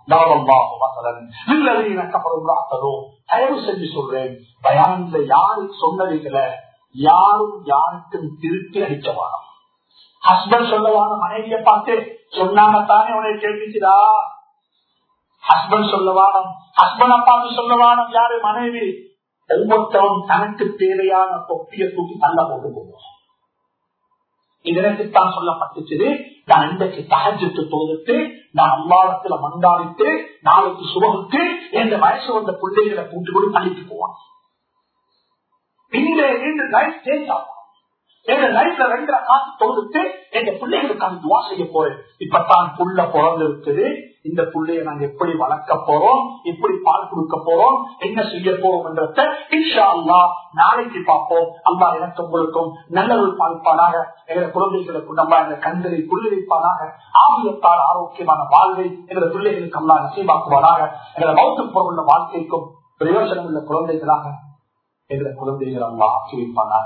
தயவு செஞ்சு சொல்றேன் பயான்ல யாரு சொன்னதுகளை யாரும் யாருக்கும் திருப்பி அடிச்சவானா ஹஸ்பண்ட் சொல்லவான மனைவிய பார்த்து சொன்னாங்க தானே உனக்கு கேட்டுச்சுதா ஹஸ்பண்ட் சொல்லவானம் ஹஸ்பண்ட பார்த்து சொல்லவானம் யாரு மனைவி ஒவ்வொருத்தரும் தனக்கு தேவையான தொப்பிய தூக்கி தள்ள போட்டு போவோம் இதனத்துத்தான் சொல்லப்பட்டுச்சு நான் இன்றைக்கு தகஜத்து தொகுத்து நான் அம்மாவத்துல மண்டாடித்து நாளைக்கு சுபகுத்து எந்த வயசு வந்த பிள்ளைகளை கூட்டு கூட தள்ளிட்டு போவான் இந்த ரெண்டு லைஃப் சேஞ்ச் ஆகும் எங்க லைஃப்ல ரெண்டு காசு தொகுத்து எங்க பிள்ளைகளுக்கான துவா செய்ய போறேன் இப்பதான் புள்ள பிறந்து இருக்குது இந்த புள்ளைய நாங்க எப்படி வளர்க்க போறோம் எப்படி பால் கொடுக்க போறோம் என்ன செய்ய போறோம் என்றத இன்ஷா அல்லா நாளைக்கு பார்ப்போம் அல்லா எனக்கு உங்களுக்கும் நல்லவர் பாதிப்பானாக எங்களை குழந்தைகளுக்கு நம்ம எங்க கண்களை புள்ளிப்பானாக ஆகியத்தால் ஆரோக்கியமான வாழ்வை எங்களை பிள்ளைகளுக்கு அல்லா நசீபாக்குவானாக எங்களை மௌத்து பொருள் வாழ்க்கைக்கும் பிரயோஜனம் உள்ள குழந்தைகளாக எங்களை குழந்தைகள் அல்லா ஆக்கி வைப்பானாக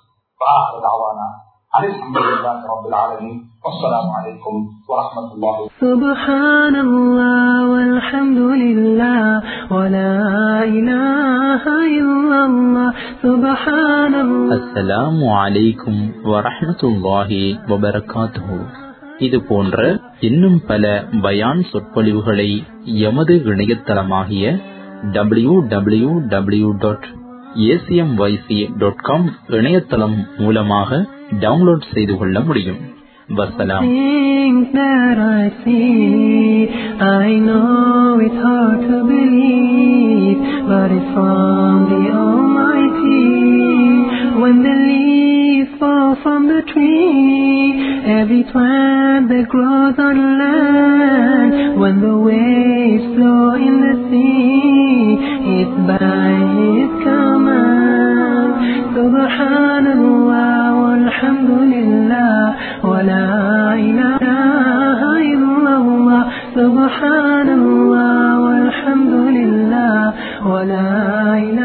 الحمد لله رب العالمين والسلام عليكم ورحمة الله سبحان الله والحمد لله ولا إله إلا الله سبحان الله அஸ்ஸலாமு அலைக்கும் வரஹ்மத்துல்லாஹி வபரகாத்துஹு இது போன்ற இன்னும் பல பயான் சொற்பொழிவுகளை எமது இணையதளமாகிய W W W dot A C M Y C dot com இணையதளம் மூலமாக டவுன்லோட் செய்து கொள்ள முடியும் வசலாம் Things that I see, I know it's hard to believe, but it's from the Almighty. When the leaves fall from the tree, every plant that grows on land, when the waves flow in the sea, it's by His command. Subhanallah walhamdulillah wa la ilaha illallah. Subhanallah walhamdulillah wa la ilaha